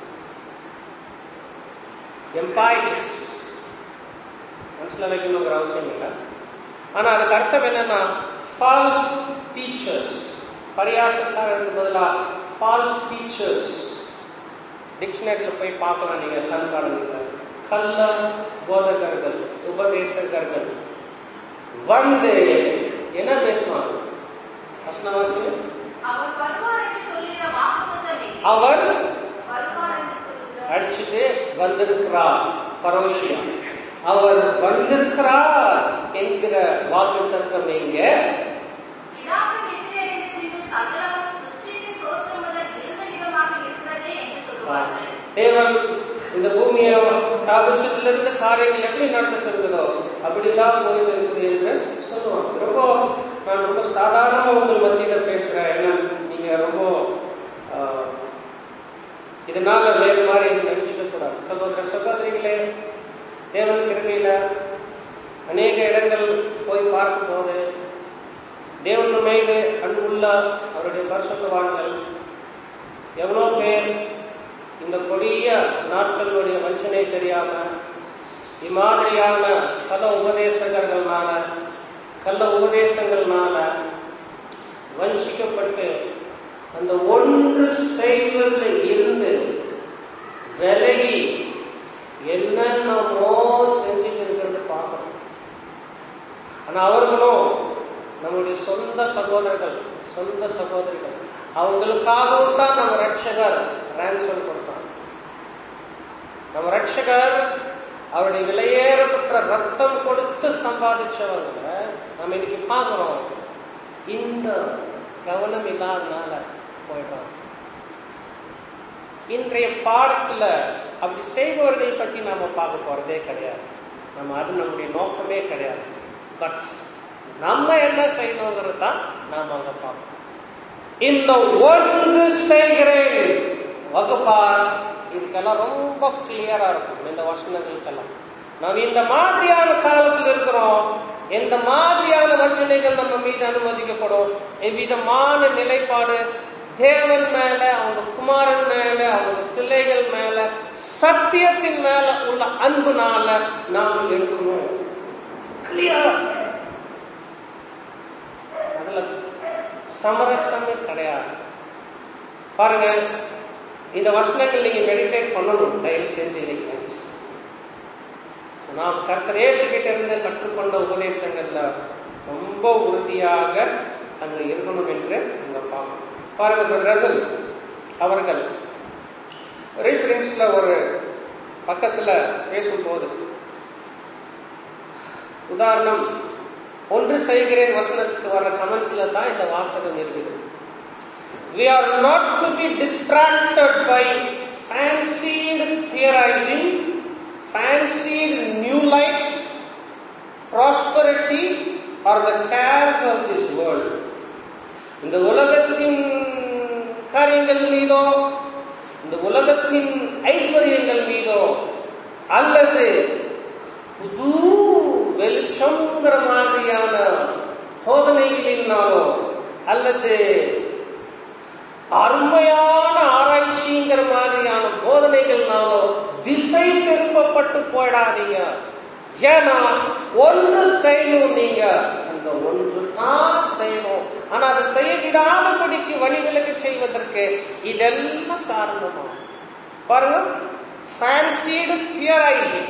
எம்பாய்டிக்ஸ் மனசுல வைக்கணுங்கிற அவசியம் இல்லை ஆனா அதுக்கு அர்த்தம் என்னன்னா ஃபால்ஸ் டீச்சர்ஸ் பரியாசக்காரருக்கு பதிலா ஃபால்ஸ் டீச்சர்ஸ் டிக்ஷனரியில் போய் பார்க்கலாம் நீங்க கண்காணிச்சுல கள்ள போதகர்கள் உபதேசகர்கள் வந்து என்ன பேசுவாங்க வசனவாசிங்க அவர் வருவார் என்று சொல்லுகிற வாக்குத்தத்தம் எங்கே? அவர் வருவார் என்று சொல்லுகிற அடிச்சுட்டு வந்திருக்கிறார் பரோஷியா அவர் வந்திருக்கிறார் என்கிற வாக்கு தத்துவம் எங்க பிதாக்கள் நித்திரையடைந்த பின்பு சகலமும் சிருஷ்டிப்பின் தோற்றம் முதல் இருந்த விதமாக இருக்கிறதே என்று சொல்லுவார்கள். தேவன் இந்த பூமியை ஸ்தாபிச்சதுல இருந்து காரியங்கள் எப்படி நடந்துட்டு அப்படிதான் போயிட்டு இருக்குது என்று சொல்லுவாங்க ரொம்ப நான் ரொம்ப சாதாரணமா உங்கள் மத்தியில பேசுறேன் ஏன்னா நீங்க ரொம்ப ஆஹ், இதனால வேறு மாதிரி நினைச்சுக்க கூடாது சகோதர சகோதரிகளே தேவன் கிருமையில அநேக இடங்கள் போய் பார்க்கும் போது தேவன் மீது அன்புள்ள அவருடைய பரிசுத்தவான்கள் எவ்வளோ பேர் இந்த கொடிய நாட்களுடைய வஞ்சனை தெரியாம இம்மாதிரியான கள்ள உபதேசங்கள்னால கள்ள உபதேசங்கள்னால வஞ்சிக்கப்பட்டு அந்த ஒன்று செய்வதில் இருந்து விலகி என்னென்னமோ செஞ்சுட்டு இருக்கிறது பார்க்கணும் ஆனா அவர்களும் நம்முடைய சொந்த சகோதரர்கள் சொந்த சகோதரிகள் அவங்களுக்காகவும் தான் நம்ம ரட்சகர் ரான்சம் கொடுத்தார் நம்ம ரட்சகர் அவருடைய விலையேறப்பட்ட ரத்தம் கொடுத்து சம்பாதிச்சவங்க நம்ம இன்னைக்கு பார்க்கிறோம் இந்த கவனம் இல்லாதனால போயிடுறாங்க இன்றைய பாடத்துல அப்படி செய்பவர்கள் பத்தி நாம பார்க்க போறதே கிடையாது நம்ம அது நம்முடைய நோக்கமே கிடையாது பட் நம்ம என்ன செய்யணுங்கிறது தான் நாம அங்க பார்ப்போம் இந்த ஒன்று செய்கிறேன் வகுப்பார் இதுக்கெல்லாம் ரொம்ப கிளியரா இருக்கும் இந்த வசனங்களுக்கெல்லாம் நாம் இந்த மாதிரியான காலத்தில் இருக்கிறோம் எந்த மாதிரியான வஞ்சனைகள் நம்ம மீது அனுமதிக்கப்படும் எவ்விதமான நிலைப்பாடு தேவன் மேல அவங்க குமாரன் மேல அவங்க பிள்ளைகள் மேல சத்தியத்தின் மேல உள்ள அன்புனால நாம் எடுக்கணும் கிளியர் சமரசமே கிடையாது பாருங்க இந்த வசனங்கள் நீங்க மெடிடேட் பண்ணணும் தயவு செஞ்சு இன்னைக்கு நாம் கர்த்தர் இயேசுகிட்ட இருந்து கற்றுக்கொண்ட உபதேசங்கள்ல ரொம்ப உறுதியாக அங்க இருக்கணும் என்று அங்க பார்க்கணும் பாருங்க ரசல் அவர்கள் ரீபிரின்ஸ்ல ஒரு பக்கத்துல பேசும்போது உதாரணம் ஒன்று செய்கிறேன் வசனத்துக்கு வர கமெண்ட்ஸ்ல தான் இந்த வாசகம் இருக்குது We are not to be distracted by fancied theorizing, fancied new lights, prosperity, or the cares of this world. இந்த உலகத்தின் காரியங்கள் மீதோ இந்த உலகத்தின் ஐஸ்வர்யங்கள் மீதோ அல்லது புது வெளிச்சங்கிற மாதிரியான போதனைகளினாலோ அல்லது அருமையான ஆராய்ச்சிங்கிற மாதிரியான போதனைகள்னாலோ திசை திருப்பப்பட்டு போயிடாதீங்க ஏன்னா ஒன்று செய்யணும் நீங்க அந்த ஒன்று தான் செய்யணும் ஆனா அதை செய்ய விடாதபடிக்கு வழிவிலக்கு செய்வதற்கு இதெல்லாம் காரணமா பாருங்க ஃபேன்சிடு தியரைசிங்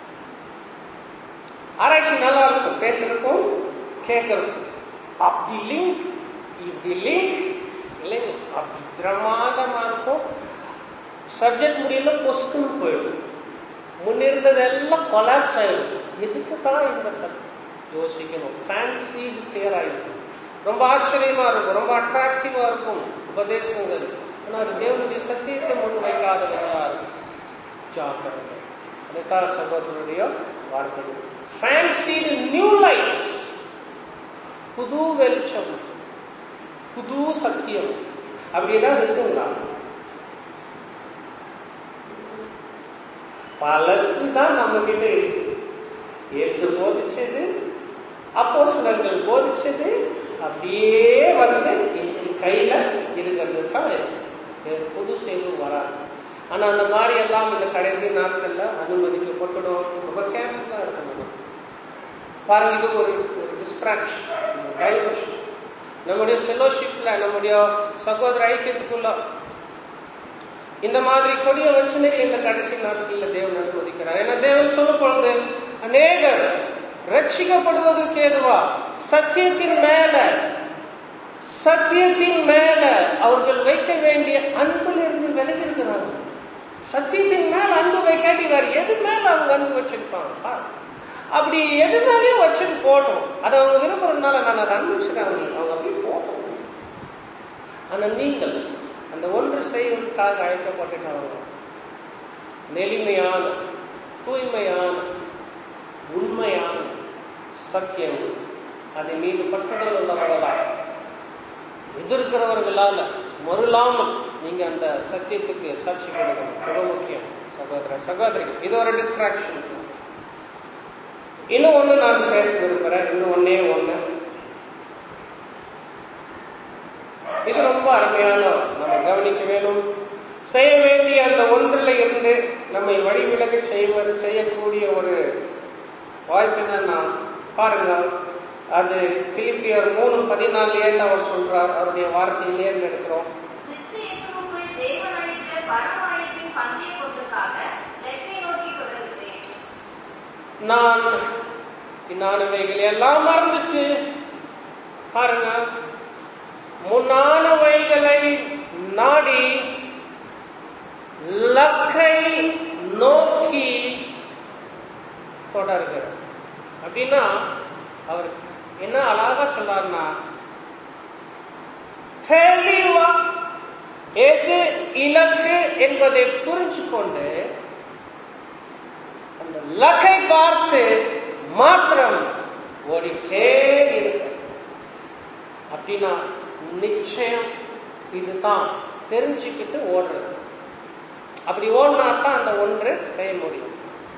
ஆராய்ச்சி நல்லா இருக்கும் பேசுறதுக்கும் கேட்கறதுக்கும் அப்படி லிங்க் இப்படி லிங்க் இல்லைங்க அப்படி பிரமாதமா இருக்கும் சப்ஜெக்ட் முடியல பொஸ்க்குன்னு போயிடும் முன்னிருந்ததெல்லாம் கொலாப்ஸ் ஆயிடும் எதுக்கு தான் இந்த சப்ஜெக்ட் யோசிக்கணும் ஃபேன்சி தியரைசிங் ரொம்ப ஆச்சரியமா இருக்கும் ரொம்ப அட்ராக்டிவா இருக்கும் உபதேசங்கள் ஆனா அது தேவனுடைய சத்தியத்தை முன் வைக்காதவர்களா இருக்கும் ஜாக்கிரதை அதைத்தான் சகோதரனுடைய வார்த்தைகள் ஃபேன்சி நியூ லைட்ஸ் புது வெளிச்சம் புது சத்தியம் அப்படி ஏதாவது இருக்குங்களா பழசு தான் நம்ம கிட்ட இருக்கு இயேசு போதிச்சது அப்போ சிலர்கள் போதிச்சது அப்படியே வந்து எங்க கையில இருக்கிறது தான் இருக்கு புதுசு எதுவும் வராது ஆனா அந்த மாதிரி எல்லாம் இந்த கடைசி நாட்கள்ல அனுமதிக்கப்பட்டுடும் ரொம்ப கேர்ஃபுல்லா இருக்கணும் பாருங்க இது ஒரு ஒரு டிஸ்ட்ராக்ஷன் டைவர்ஷன் நம்முடைய ஃபெலோஷிப்ல நம்முடைய சகோதர ஐக்கியத்துக்குள்ள இந்த மாதிரி கொடிய வச்சனைகள் இந்த கடைசி நாட்களில் தேவன் அனுமதிக்கிறார் ஏன்னா தேவன் சொல்ல பொழுது அநேகர் ரட்சிக்கப்படுவதற்கு ஏதுவா சத்தியத்தின் மேல சத்தியத்தின் மேல அவர்கள் வைக்க வேண்டிய அன்பில் இருந்து விலகி இருக்கிறாங்க சத்தியத்தின் மேல அன்பு வைக்காட்டி வேற எது மேல அவங்க அன்பு வச்சிருப்பாங்க அப்படி எது மேலேயும் வச்சுட்டு போட்டோம் அதை அவங்க விரும்புறதுனால நான் அதை அனுப்பிச்சிட்டேன் அவங்க அப்படி போட்டோம் ஆனா நீங்கள் அந்த ஒன்று செய்வதற்காக அழைக்கப்பட்டுட்டாங்க நெலிமையான தூய்மையான உண்மையான சத்தியம் அதை மீது பற்றுதல் உள்ளவர்களா எதிர்க்கிறவர்களால மறுலாமல் நீங்க அந்த சத்தியத்துக்கு சாட்சி கொடுக்கணும் ரொம்ப முக்கியம் சகோதர சகோதரிகள் இது ஒரு டிஸ்ட்ராக்ஷன் இன்னும் ஒண்ணு நான் பேச விரும்புறேன் இன்னும் ஒன்னே ஒண்ணு இது ரொம்ப அருமையான நம்ம கவனிக்க வேணும் செய்ய வேண்டிய அந்த ஒன்றில் இருந்து நம்மை வழிவிலக செய்வது செய்யக்கூடிய ஒரு வாய்ப்பு என்னன்னா பாருங்க அது பிலிப்பியர் மூணு பதினாலே அவர் சொல்றார் அவருடைய வார்த்தையிலே எடுக்கிறோம் கிறிஸ்து இயேசுவுக்குள் தேவன் அளித்த பரம அழைப்பின் பந்தய பொருளுக்காக லெக்கை நோக்கி தொடர்கிறேன் நான் நான் இவைகள் எல்லாம் மறந்துச்சு பாருங்க முன்னானவைகளை நாடி லக்கை நோக்கி தொடர்கிறார் அப்படின்னா அவர் என்ன அழகா சொல்றாருன்னா தெளிவா எது இலக்கு என்பதை புரிஞ்சு கொண்டு அந்த லக்கை பார்த்து மாத்திரம் ஓடிட்டே இருக்க அப்படின்னா நிச்சயம் இதுதான் தெரிஞ்சுக்கிட்டு ஓடுறது அப்படி ஓடினா தான் அந்த ஒன்று செய்ய முடியும்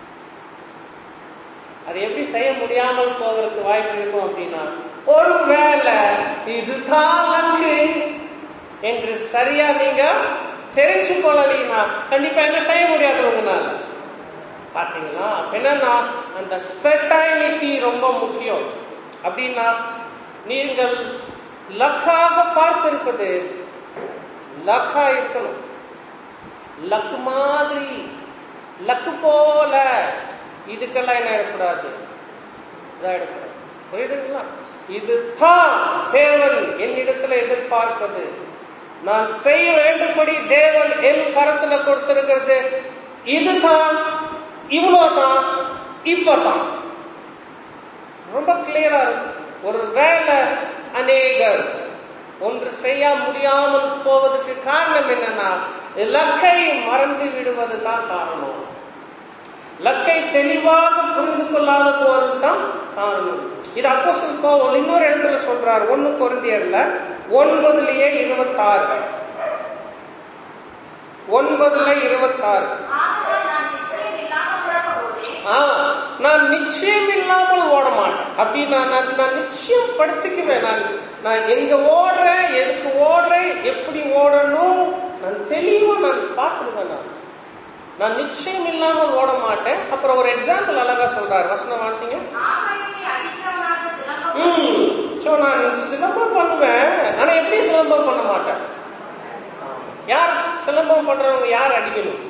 அது எப்படி செய்ய முடியாமல் போவதற்கு வாய்ப்பு இருக்கும் அப்படின்னா ஒருவேளை இதுதான் லக்கு என்று சரியா நீங்க தெரிஞ்சு கொள்ளலீங்கன்னா கண்டிப்பா என்ன செய்ய முடியாது உங்களால பாத்தீங்களா என்னன்னா அந்த செட்டாயினிட்டி ரொம்ப முக்கியம் அப்படின்னா நீங்கள் லக்காக பார்த்திருப்பது லக்கா இருக்கணும் லக்கு மாதிரி லக்கு போல இதுக்கெல்லாம் என்ன எடுக்கூடாது இதான் எடுக்கூடாது புரியுதுங்களா இதுதான் தேவன் என்னிடத்துல எதிர்பார்ப்பது நான் செய்ய வேண்டும்படி தேவன் என் கரத்துல கொடுத்திருக்கிறது இதுதான் இவ்வளவுதான் இப்பதான் ரொம்ப கிளியரா இருக்கு ஒரு வேலை அநேகர் ஒன்று செய்ய முடியாமல் போவதற்கு காரணம் என்னன்னா லக்கை மறந்து விடுவது தான் காரணம் லக்கை தெளிவாக புரிந்து கொள்ளாத போவது தான் காரணம் இது அப்போ சொல்போல் இன்னொரு இடத்துல சொல்றார் ஒன்னு குறைந்தியர்ல ஒன்பதுலயே இருபத்தாறு ஒன்பதுல இருபத்தாறு ஆதலால் நான் நிச்சயம் இல்லாமல் போகும்போதே ஆ, நான் நிச்சயம் இல்லாமல் ஓட மாட்டேன் அப்படி நான் நான் நான் நிச்சயம் படுத்திக்குவேன் நான் நான் எங்க ஓடுறேன் எதுக்கு ஓடுறேன் எப்படி ஓடணும் நான் தெளிவா நான் பார்த்துருவேன் நான் நான் நிச்சயம் இல்லாமல் ஓட மாட்டேன் அப்புறம் ஒரு எக்ஸாம்பிள் அழகா சொல்றாரு வசனம் வாசிங்க ஆகாயத்தை அடிக்கிறவனாக சிலம்பம் ம் சோ நான் சிலம்பம் பண்ணுவேன் ஆனா எப்படி சிலம்பம் பண்ண மாட்டேன் யார் சிலம்பம் பண்றவங்க யார் அடிக்கணும்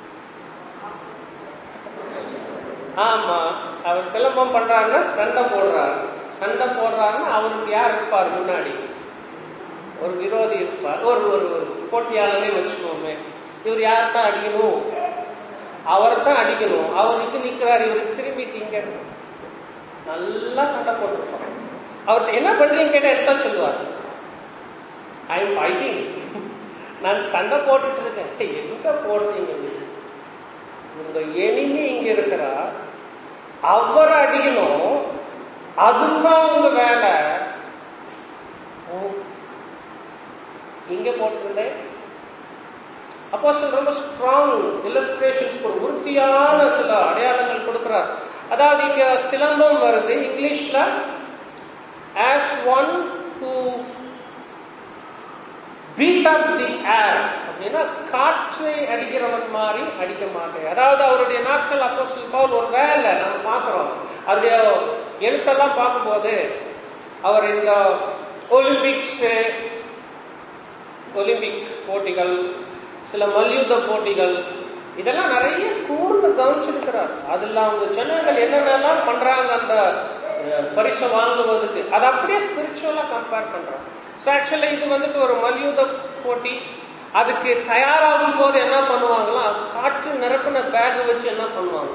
ஆமா அவர் சிலம்பம் பண்றாருன்னா சண்டை போடுறாரு சண்டை போடுறாருன்னா அவருக்கு யார் இருப்பார் முன்னாடி ஒரு விரோதி இருப்பார் ஒரு ஒரு ஒரு போட்டியாளனே வச்சுக்கோமே இவர் யார் தான் அடிக்கணும் அவரை தான் அடிக்கணும் அவர் இங்க நிக்கிறாரு இவருக்கு திரும்பிட்டு இங்க நல்லா சண்டை போட்டுருப்பார் அவர்கிட்ட என்ன பண்றீங்க கேட்டா எடுத்தா சொல்லுவார் ஐ எம் ஃபைட்டிங் நான் சண்டை போட்டுட்டு இருக்கேன் "ஏய், எங்க போடுறீங்க நீங்க? உங்க எனிமி இங்க இருக்கிறா அவரை அடிக்கணும் அதுதான் உங்க வேலை ஓ, இங்க போட்டிருந்தேன் அப்போ ரொம்ப ஸ்ட்ராங் இல்லஸ்ட்ரேஷன்ஸ் ஒரு உறுதியான சில அடையாளங்கள் கொடுக்கிறார் அதாவது இங்க சிலம்பம் வருது இங்கிலீஷ்ல as one who beat up the air அப்படின்னா காற்றை அடிக்கிறவன் மாதிரி அடிக்க மாட்டேன் அதாவது அவருடைய நாட்கள் அப்போ பவுல் ஒரு வேலை நம்ம பார்க்கிறோம் அவருடைய எழுத்தெல்லாம் பார்க்கும்போது அவர் இந்த ஒலிம்பிக்ஸ் ஒலிம்பிக் போட்டிகள் சில மல்யுத்த போட்டிகள் இதெல்லாம் நிறைய கூர்ந்து கவனிச்சிருக்கிறார் அதுல அவங்க ஜனங்கள் என்னென்னலாம் பண்றாங்க அந்த அஹ், பரிசை வாங்குவதற்கு அது அப்படியே ஸ்பிரிச்சுவலா கம்பேர் பண்றாங்க ஸோ ஆக்சுவலா இது வந்துட்டு ஒரு மல்யுத்த போட்டி அதுக்கு தயாராகும் போது என்ன பண்ணுவாங்களாம் காற்று நிரப்பின பேக் வச்சு என்ன பண்ணுவாங்க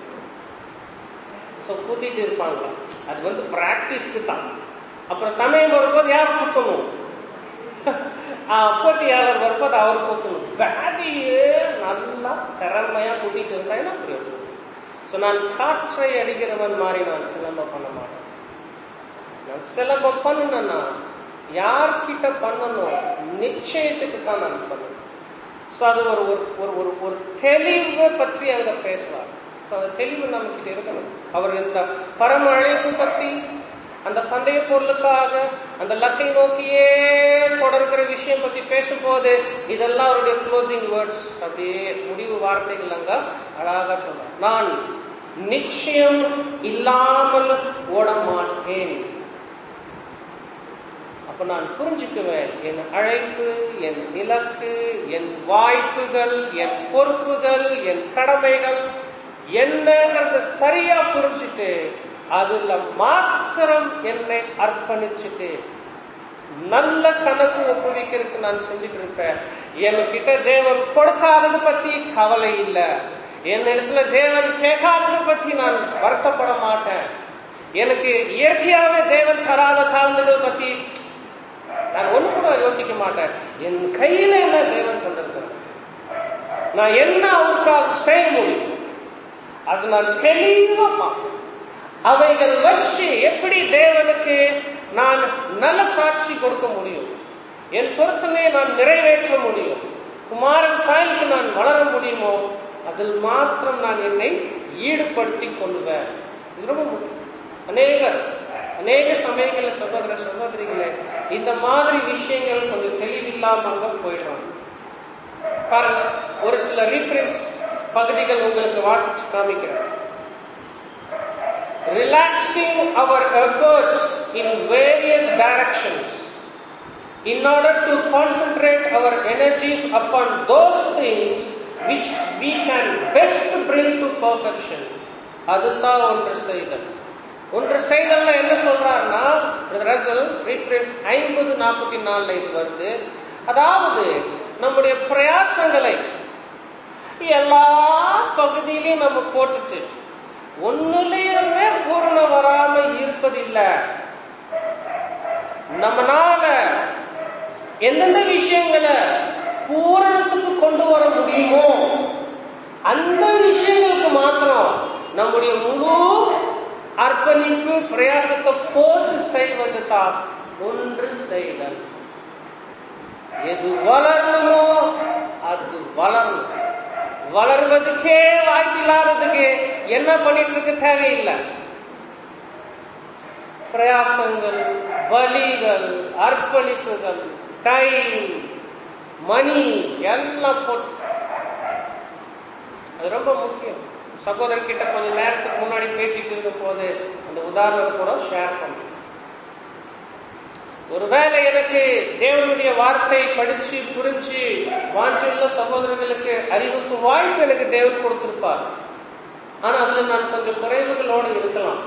ஸோ கூத்திட்டு இருப்பாங்களாம் அது வந்து பிராக்டிஸ்க்கு தான் அப்புறம் சமயம் வரும்போது யார் குத்தணும் ஆஹ் போட்டியாளர் வரும்போது அவர் போக்கணும் பேகையே நல்லா திறமையா கூட்டிட்டு இருந்தா என்ன பிரயோஜனம் ஸோ நான் காற்றை அடிக்கிறவன் மாதிரி நான் சிலம்பம் பண்ண மாட்டேன் நான் சிலம்பம் பண்ணணும்னா யார்கிட்ட பண்ணணும் நிச்சயத்துக்கு தான் நான் பண்ணணும் ஸோ அது ஒரு ஒரு- ஒரு ஒரு ஒரு தெளிவை பற்றி அங்க பேசுவார் ஸோ அந்த தெளிவு நமக்கு இருக்கணும் அவர் இந்த பரம அழைப்பு பத்தி அந்த பந்தய பொருளுக்காக அந்த லக்கை நோக்கியே தொடர்கிற விஷயம் பத்தி பேசும்போது இதெல்லாம் அவருடைய க்ளோசிங் வேர்ட்ஸ் அப்படியே முடிவு வார்த்தைகள் அங்க அழகா சொல்றார் நான் நிச்சயம் இல்லாமல் ஓட மாட்டேன் அப்ப நான் புரிஞ்சுக்குவேன் என் அழைப்பு என் இலக்கு என் வாய்ப்புகள் என் பொறுப்புகள் என் கடமைகள் என்னங்கிறத சரியா புரிஞ்சுட்டு அதுல மாத்திரம் என்னை அர்ப்பணிச்சுட்டு நல்ல கணக்கு ஒப்புவிக்கிறதுக்கு நான் செஞ்சுட்டு இருப்பேன் என்கிட்ட தேவன் கொடுக்காதது பத்தி கவலை இல்ல என் இடத்துல தேவன் கேட்காதது பத்தி நான் வருத்தப்பட மாட்டேன் எனக்கு இயற்கையாவே தேவன் தராத தாழ்ந்துகள் பத்தி நான் ஒண்ணு கூட யோசிக்க மாட்டேன் என் கையில என்ன தேவன் தந்திருக்கிறார் நான் என்ன அவருக்காக செய்ய முடியும் அது நான் தெளிவா பார்ப்பேன். அவைகள் வச்சு எப்படி தேவனுக்கு நான் நல்ல சாட்சி கொடுக்க முடியும் என் பொருத்தனையை நான் நிறைவேற்ற முடியும் குமாரன் சாயலுக்கு நான் வளர முடியுமோ அதில் மாத்திரம் நான் என்னை ஈடுபடுத்திக் கொள்வேன் இது ரொம்ப முக்கியம். அநேகர் அநேக சமயங்கள்ல சகோதர சகோதரிகளே இந்த மாதிரி விஷயங்கள் கொஞ்சம் தெளிவில்லாம அங்க போயிடுறாங்க பாருங்க ஒரு சில ரீப்ரின்ஸ் பகுதிகள் உங்களுக்கு வாசிச்சு காமிக்கிறேன் relaxing our efforts in various directions in order to concentrate our energies upon those things which we can best bring to perfection அதுதான் ஒன்று செய்தல் ஒன்று செய்தல்ல என்ன சொல்றாருன்னா ரசல் ரீப்ரின்ஸ் ஐம்பது நாற்பத்தி நாலுல இது வருது அதாவது நம்முடைய பிரயாசங்களை எல்லா பகுதியிலையும் நம்ம போட்டுட்டு ஒண்ணுலயுமே பூரணம் வராம இருப்பதில்லை நம்மனால எந்தெந்த விஷயங்களை பூரணத்துக்கு கொண்டு வர முடியுமோ அந்த விஷயங்களுக்கு மாத்திரம் நம்முடைய முழு அர்ப்பணிப்பு பிரயாசத்தை போட்டு செய்வது தான் ஒன்று செய்தல் எது வளரணுமோ அது வளரணும் வளர்வதுக்கே வாய்ப்பில்லாததுக்கு என்ன பண்ணிட்டு இருக்க தேவையில்லை பிரயாசங்கள் பலிகள் அர்ப்பணிப்புகள் டைம் மணி எல்லாம் போட்டு அது ரொம்ப முக்கியம் சகோதரர்கிட்ட கொஞ்ச நேரத்துக்கு முன்னாடி பேசிட்டு இருந்த போது அந்த உதாரணம் கூட ஷேர் பண்ணேன் ஒருவேளை எனக்கு தேவனுடைய வார்த்தை படிச்சு புரிஞ்சு வாஞ்சுள்ள சகோதரர்களுக்கு அறிவுக்கு வாய்ப்பு எனக்கு தேவன் கொடுத்திருப்பார் ஆனா அதுல நான் கொஞ்சம் குறைவுகளோடு இருக்கலாம்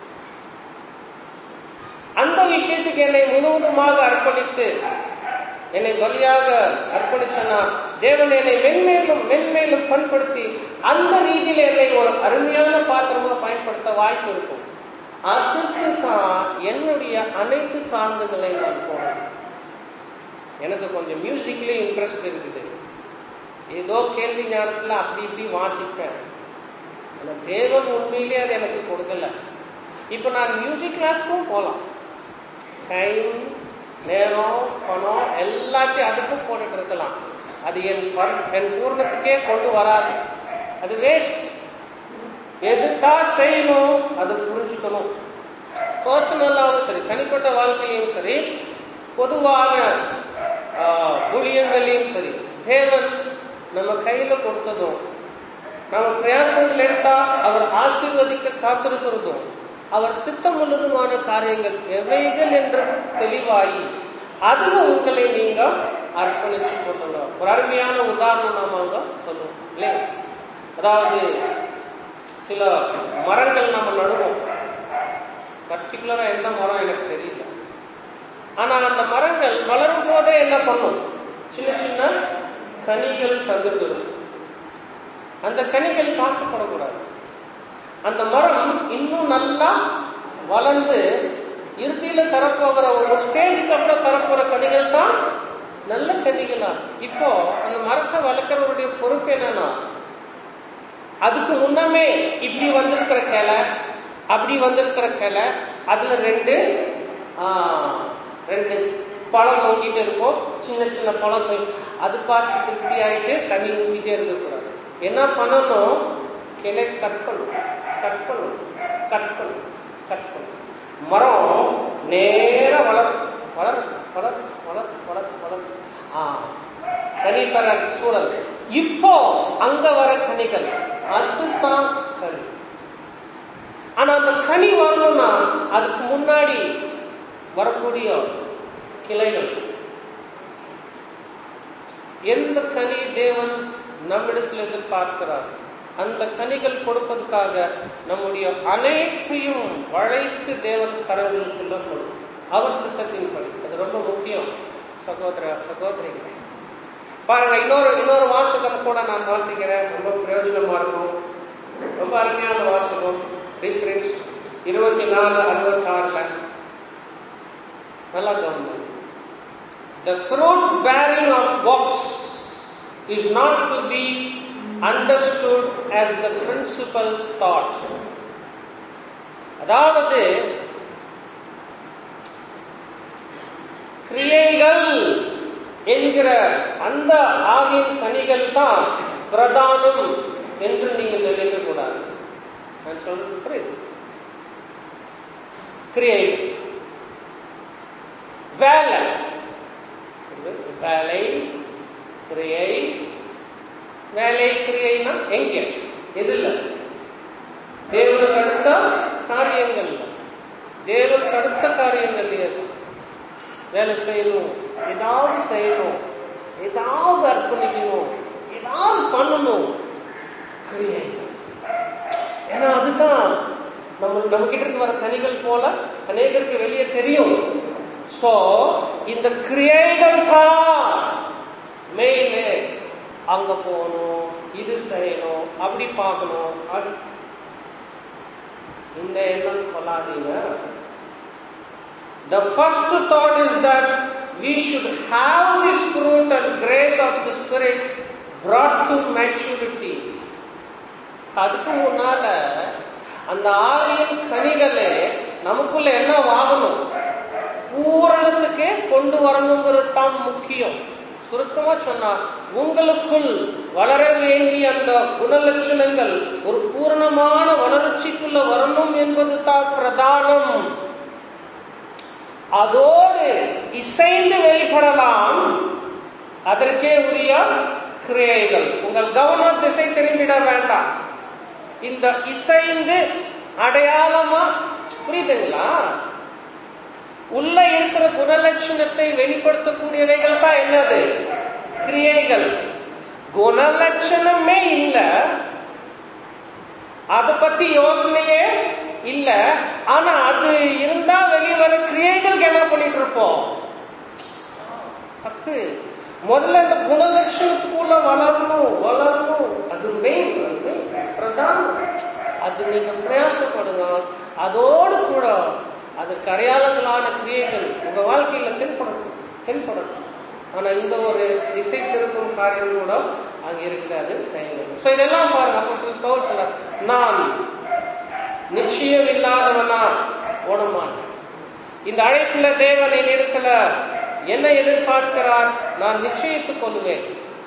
அந்த விஷயத்துக்கு என்னை முழுவதுமாக அர்ப்பணித்து என்னை பலியாக அர்ப்பணிச்சனா தேவன் என்னை மென்மேலும் மென்மேலும் பண்படுத்தி அந்த ரீதியில என்னை ஒரு அருமையான பாத்திரமா பயன்படுத்த வாய்ப்பு இருக்கும் அதுக்கு தான் என்னுடைய அனைத்து சார்ந்துகளை நான் போனேன் எனக்கு கொஞ்சம் மியூசிக்லயும் இன்ட்ரெஸ்ட் இருக்குது ஏதோ கேள்வி ஞானத்துல அப்படி இப்படி வாசிப்பேன் ஆனா தேவன் உண்மையிலே அது எனக்கு கொடுக்கல இப்ப நான் மியூசிக் கிளாஸ்க்கும் போலாம் டைம் நேரம் பணம் எல்லாத்தையும் அதுக்கும் போட்டுட்டு இருக்கலாம் அது என் பர்- என் பூர்ணத்துக்கே கொண்டு வராது அது வேஸ்ட் எதுதான் செய்யணும் அது புரிஞ்சுக்கணும் பர்சனலாவும் சரி தனிப்பட்ட வாழ்க்கையிலும் சரி பொதுவான ஆஹ், ஊழியங்களையும் சரி தேவன் நம்ம கையில கொடுத்ததும் நம்ம பிரயாசங்கள் எடுத்தா அவர் ஆசீர்வதிக்க காத்திருக்கிறதும் அவர் சித்தம் உள்ளதுமான காரியங்கள் எவைகள் என்று தெளிவாகி அதுல உங்களை நீங்க அர்ப்பணிச்சு கொள்ளணும் ஒரு அருமையான உதாரணம் நாம அங்க சொல்லுவோம் இல்லையா அதாவது சில மரங்கள் நம்ம நடுவோம் பர்டிகுலரா எந்த மரம் எனக்கு தெரியல ஆனா அந்த மரங்கள் வளரும் போதே என்ன பண்ணும் சின்ன சின்ன கனிகள் தந்துட்டு அந்த கனிகள் காசுப்படக்கூடாது அந்த மரம் இன்னும் நல்லா வளர்ந்து இறுதியில தரப்போகிற ஒரு ஸ்டேஜுக்கு அப்புறம் தரப்போற கனிகள் தான் நல்ல கனிகளா இப்போ அந்த மரத்தை வளர்க்கறவருடைய பொறுப்பு என்னன்னா அதுக்கு முன்னமே இப்படி வந்திருக்கிற கிளை அப்படி வந்திருக்கிற கிளை அதுல ரெண்டு ஆ, ரெண்டு பழம் நோக்கிட்டு இருக்கும் சின்ன சின்ன பழம் தொங்கி- அது பார்த்து திருப்தி ஆயிட்டு தண்ணி ஊத்திட்டே இருக்கக்கூடாது என்ன பண்ணணும் கிளை கட் பண்ணும் கட் பண்ணும் கட் பண்ணும் கட் பண்ணும் மரம் நேரா வளரும் வளரும் வளரும் வளரும் வளரும் வளரும் ஆ கனி தர சூழல் இப்போ அங்க வர கனிகள் அதுதான் கனி ஆனா அந்த கனி வரணும்னா அதுக்கு முன்னாடி வரக்கூடிய கிளைகள் எந்த கனி தேவன் நம்மிடத்தில் எதிர்பார்க்கிறார் அந்த கனிகள் கொடுப்பதற்காக நம்முடைய அனைத்தையும் வளைத்து தேவன் கரங்களுக்குள்ள கொள்ளும் அவர் சித்தத்தின்படி அது ரொம்ப முக்கியம் சகோதர சகோதரிகளே பாருங்க இன்னொரு இன்னொரு வாசகம் கூட நான் வாசிக்கிறேன் ரொம்ப பிரயோஜனமா இருக்கும் ரொம்ப அருமையான வாசகம் ரீப்ரின்ஸ் இருபத்தி நாலு அறுபத்தி ஆறுல நல்லா கவனம் The fruit bearing of works is not to be understood as the principal thought. அதாவது கிரியைகள் என்கிற அந்த ஆவின் கனிகள் தான் பிரதானம் என்று நீங்கள் நினைக்க கூடாது நான் சொல்றது புரியுது கிரியைகள் வேலை வேலை கிரியை வேலை கிரியைனா எங்க எதுல தேவனுக்கு அடுத்த காரியங்கள்ல தேவனுக்கு அடுத்த காரியங்கள் எது வேலை செய்யணும் ஏதாவது செய்யணும் ஏதாவது அர்ப்பணிக்கணும் ஏதாவது பண்ணணும் கிரியைகள் ஏன்னா அதுதான் நம்ம நம்ம கிட்ட இருந்து வர கனிகள் போல அநேகருக்கு வெளியே தெரியும் சோ இந்த கிரியைகள் தான் மெயின் அங்க போகணும் இது செய்யணும் அப்படி பார்க்கணும் அது இந்த எண்ணம் கொள்ளாதீங்க The first thought is that we should have this fruit and grace of the Spirit brought to maturity. அதுக்கு முன்னால அந்த ஆவியின் கனிகளே நமக்குள்ள என்ன வாங்கணும் பூரணத்துக்கே கொண்டு வரணுங்கிறது தான் முக்கியம் சுருக்கமா சொன்னா உங்களுக்குள் வளர வேண்டிய அந்த குணலட்சணங்கள் ஒரு பூரணமான வளர்ச்சிக்குள்ள வரணும் என்பது தான் பிரதானம் அதோடு இசைந்து வெளிப்படலாம் அதற்கே உரிய கிரியைகள் உங்கள் கவனம் திசை திரும்பிட வேண்டாம் இந்த இசைந்து அடையாளமா புரியுதுங்களா உள்ள இருக்கிற குணலட்சணத்தை வெளிப்படுத்தக்கூடியவைகள் தான் என்னது கிரியைகள் குணலட்சணமே இல்ல அத பத்தி யோசனையே இல்ல ஆனா அது இருந்தா வெளியே வர கிரியைகளுக்கு என்ன பண்ணிட்டு இருப்போம் தப்பு முதல்ல இந்த குணலட்சணத்துக்குள்ள வளரணும் வளரணும் அது மெயின் அது பிரதானம் அது நீங்க பிரயாசப்படுங்க அதோடு கூட அதற்கு அடையாளங்களான கிரியைகள் உங்க வாழ்க்கையில தென்படணும் தென்படணும் ஆனா இந்த ஒரு திசை திருப்பும் காரியம் கூட அங்க இருக்கிறது செய்யணும் சோ இதெல்லாம் பாருங்க அப்போ சொல்ல சொல்ல நான் நிச்சயம் இல்லாதவனா ஓட மாட்டேன் இந்த அழைப்புல தேவன் என்னிடத்துல என்ன எதிர்பார்க்கிறார் நான் நிச்சயித்துக் கொள்ளுவேன்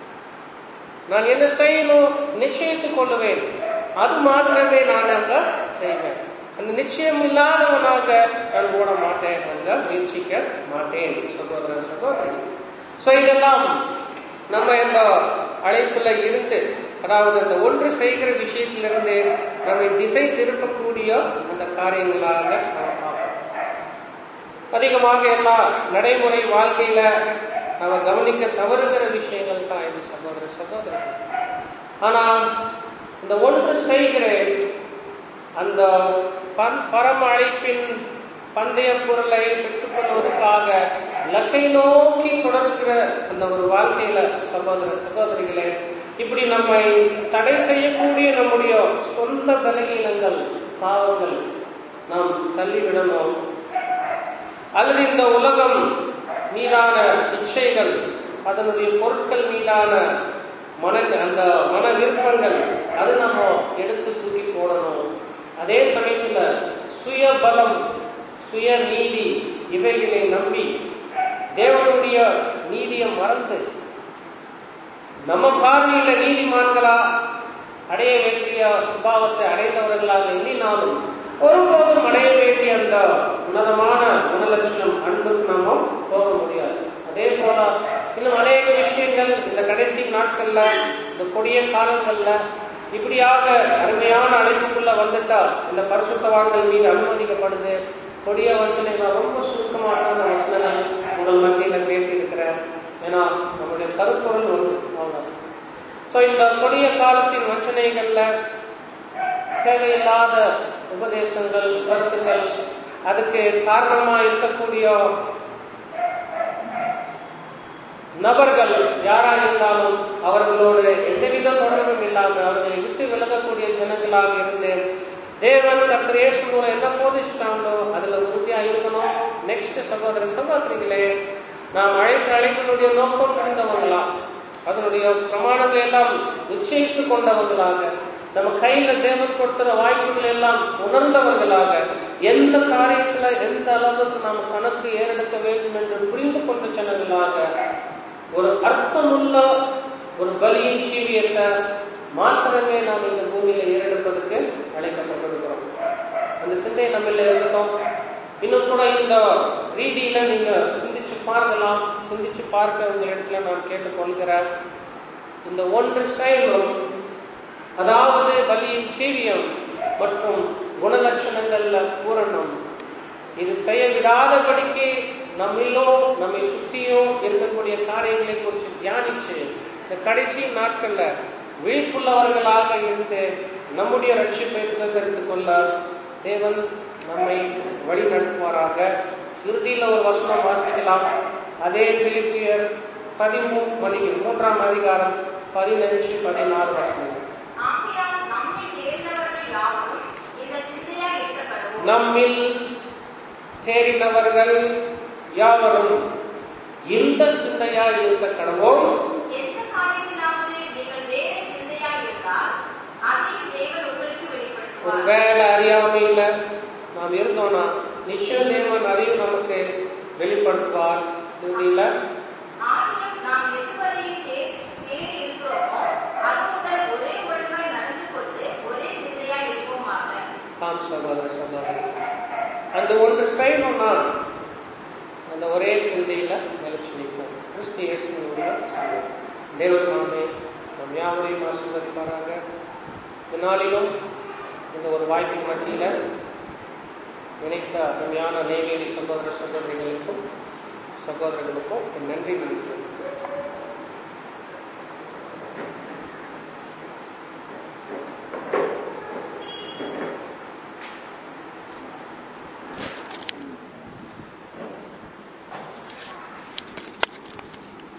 நான் என்ன செய்யணும் நிச்சயித்துக் கொள்ளுவேன் அது மாத்திரமே நான் அங்க செய்வேன் அந்த நிச்சயம் இல்லாதவனாக நான் ஓட மாட்டேன் அங்க முயற்சிக்க மாட்டேன் சகோதர சகோதரி சோ இதெல்லாம் நம்ம இந்த அழைப்புல இருந்து அதாவது அந்த ஒன்று செய்கிற விஷயத்திலிருந்து நம்மை திசை திருப்பக்கூடிய அந்த காரியங்களாக நாம் பார்ப்போம் அதிகமாக எல்லா நடைமுறை வாழ்க்கையில நம்ம கவனிக்க தவறுகிற விஷயங்கள் தான் இது சகோதர சகோதரர் ஆனா இந்த ஒன்று செய்கிற அந்த பன்- பரம அழைப்பின் பந்தய பொருளை பெற்றுக்கொள்வதற்காக லக்கை நோக்கி தொடர்கிற அந்த ஒரு வாழ்க்கையில சகோதர சகோதரிகளே இப்படி நம்மை தடை செய்யக்கூடிய நம்முடைய சொந்த பலகீனங்கள் பாவங்கள் நாம் தள்ளிவிடணும் அல்லது இந்த உலகம் மீதான இச்சைகள் அதனுடைய பொருட்கள் மீதான மன அந்த மன விருப்பங்கள் அது நம்ம எடுத்து தூக்கி போடணும் அதே சமயத்துல சுய பலம் சுய நீதி இவைகளை நம்பி தேவனுடைய நீதியை மறந்து நம்ம பார்வையில நீதிமான்களா அடைய வேண்டிய சுபாவத்தை அடைந்தவர்களாக எண்ணினாலும் ஒருபோதும் அடைய வேண்டிய அந்த உன்னதமான குணலட்சணம் அன்புக்கு நாம போக முடியாது அதே போல இன்னும் அநேக விஷயங்கள் இந்த கடைசி நாட்கள்ல இந்த கொடிய காலங்கள்ல இப்படியாக அருமையான அழைப்புக்குள்ள வந்துட்டா இந்த பரிசுத்தவான்கள் மீது அனுமதிக்கப்படுது கொடிய வச்சனை நான் ரொம்ப சுருக்கமான வசனங்கள் உங்கள் மத்தியில பேசியிருக்கிறேன் ஏன்னா நம்முடைய கருப்பொருள் ஒன்று அவ்வளவு சோ இந்த கொடிய காலத்தின் வஞ்சனைகள்ல தேவையில்லாத உபதேசங்கள் கருத்துக்கள் அதுக்கு காரணமா இருக்கக்கூடிய நபர்கள் யாரா இருந்தாலும் அவர்களோடு எந்தவித தொடர்பும் இல்லாம அவர்களை விட்டு விலகக்கூடிய ஜனங்களாக இருந்து தேவன் கர்த்தர் இயேசு மூலம் என்ன போதிச்சிட்டாங்களோ அதுல உறுதியா இருக்கணும் நெக்ஸ்ட் சகோதர சகோதரிகளே நாம் அழைத்த அழைப்பினுடைய நோக்கம் புரிந்தவங்களா அதனுடைய பிரமாணங்களை எல்லாம் நிச்சயித்து கொண்டவர்களாக நம்ம கையில தேவன் கொடுக்கிற வாய்ப்புகள் எல்லாம் உணர்ந்தவர்களாக எந்த காரியத்துல எந்த அளவுக்கு நாம் கணக்கு ஏறெடுக்க வேண்டும் என்று புரிந்து கொண்ட ஜனங்களாக ஒரு அர்த்தமுள்ள ஒரு பலியின் ஜீவியத்தை மாத்திரமே நாம் இந்த பூமியில ஏறெடுப்பதற்கு அழைக்கப்பட்டிருக்கிறோம் அந்த சிந்தை நம்ம இருக்கட்டும் இன்னும் கூட இந்த ரீதியில நீங்க சிந்திச்சு பார்க்கலாம் சிந்திச்சு பார்க்க உங்க இடத்துல நான் கேட்டுக்கொள்கிறேன் இந்த ஒன்று செயலும் அதாவது பலியின் ஜீவியம் மற்றும் குணலட்சணங்கள்ல பூரணம் இது செய்ய விடாதபடிக்கு நம்மிலும் நம்மை சுற்றியும் இருக்கக்கூடிய காரியங்களை குறித்து தியானிச்சு இந்த கடைசி நாட்கள்ல விழிப்புள்ளவர்களாக இருந்து நம்முடைய ரட்சிப்பை சுதந்திரித்துக் கொள்ள தேவன் நம்மை வழி நடத்துவாராக இறுதியில் ஒரு வசனம் வாசிக்கலாம் அதே பிலிப்பியர் பதிமூணு மணி மூன்றாம் அதிகாரம் பதினஞ்சு பதினாறு வசனம் ஆகையால் நம்மில் தேர்ந்தவர்கள் யாவரும் இந்த சிந்தையாய் இருக்கக்கடவும். நம்மில் தேறினவர்கள் யாவரும் இந்த சிந்தையாய் இருக்க கடவோம் எந்த காரியத்திலாவது நீங்கள் வேறு சிந்தையாய் இருந்தால், அதையும் தேவன் உங்களுக்கு ஒரு வெளிப்படுத்துவார். வேலை அறியாமையில நாம் இருந்தோம்னா நிச்சயம் தேவன் அதையும் நமக்கு வெளிப்படுத்துவார் இறுதியில ஆகிலும் நாம் எதுவரையும் தே- தேறி இருக்கிறோமோ, அது முதல் ஒரே ஒழுங்காய் நடந்து கொண்டு ஒரே சிந்தையாய் இருப்போமாக. ஆம் சகோதர சகோதரி அந்த ஒன்று செய்யணும்னா அந்த ஒரே சிந்தையில நிலைச்சு நிற்போம் கிறிஸ்து இயேசுவினுடைய சபை. தேவன் நாமே நம் யாவரையும் ஆசீர்வதிப்பாராக இந்த நாளிலும் இந்த ஒரு வாய்ப்பின் மத்தியில நினைத்த அருமையான நெய்வேலி சகோதர சகோதரிகளுக்கும் சகோதரர்களுக்கும் என் நன்றி நன்றி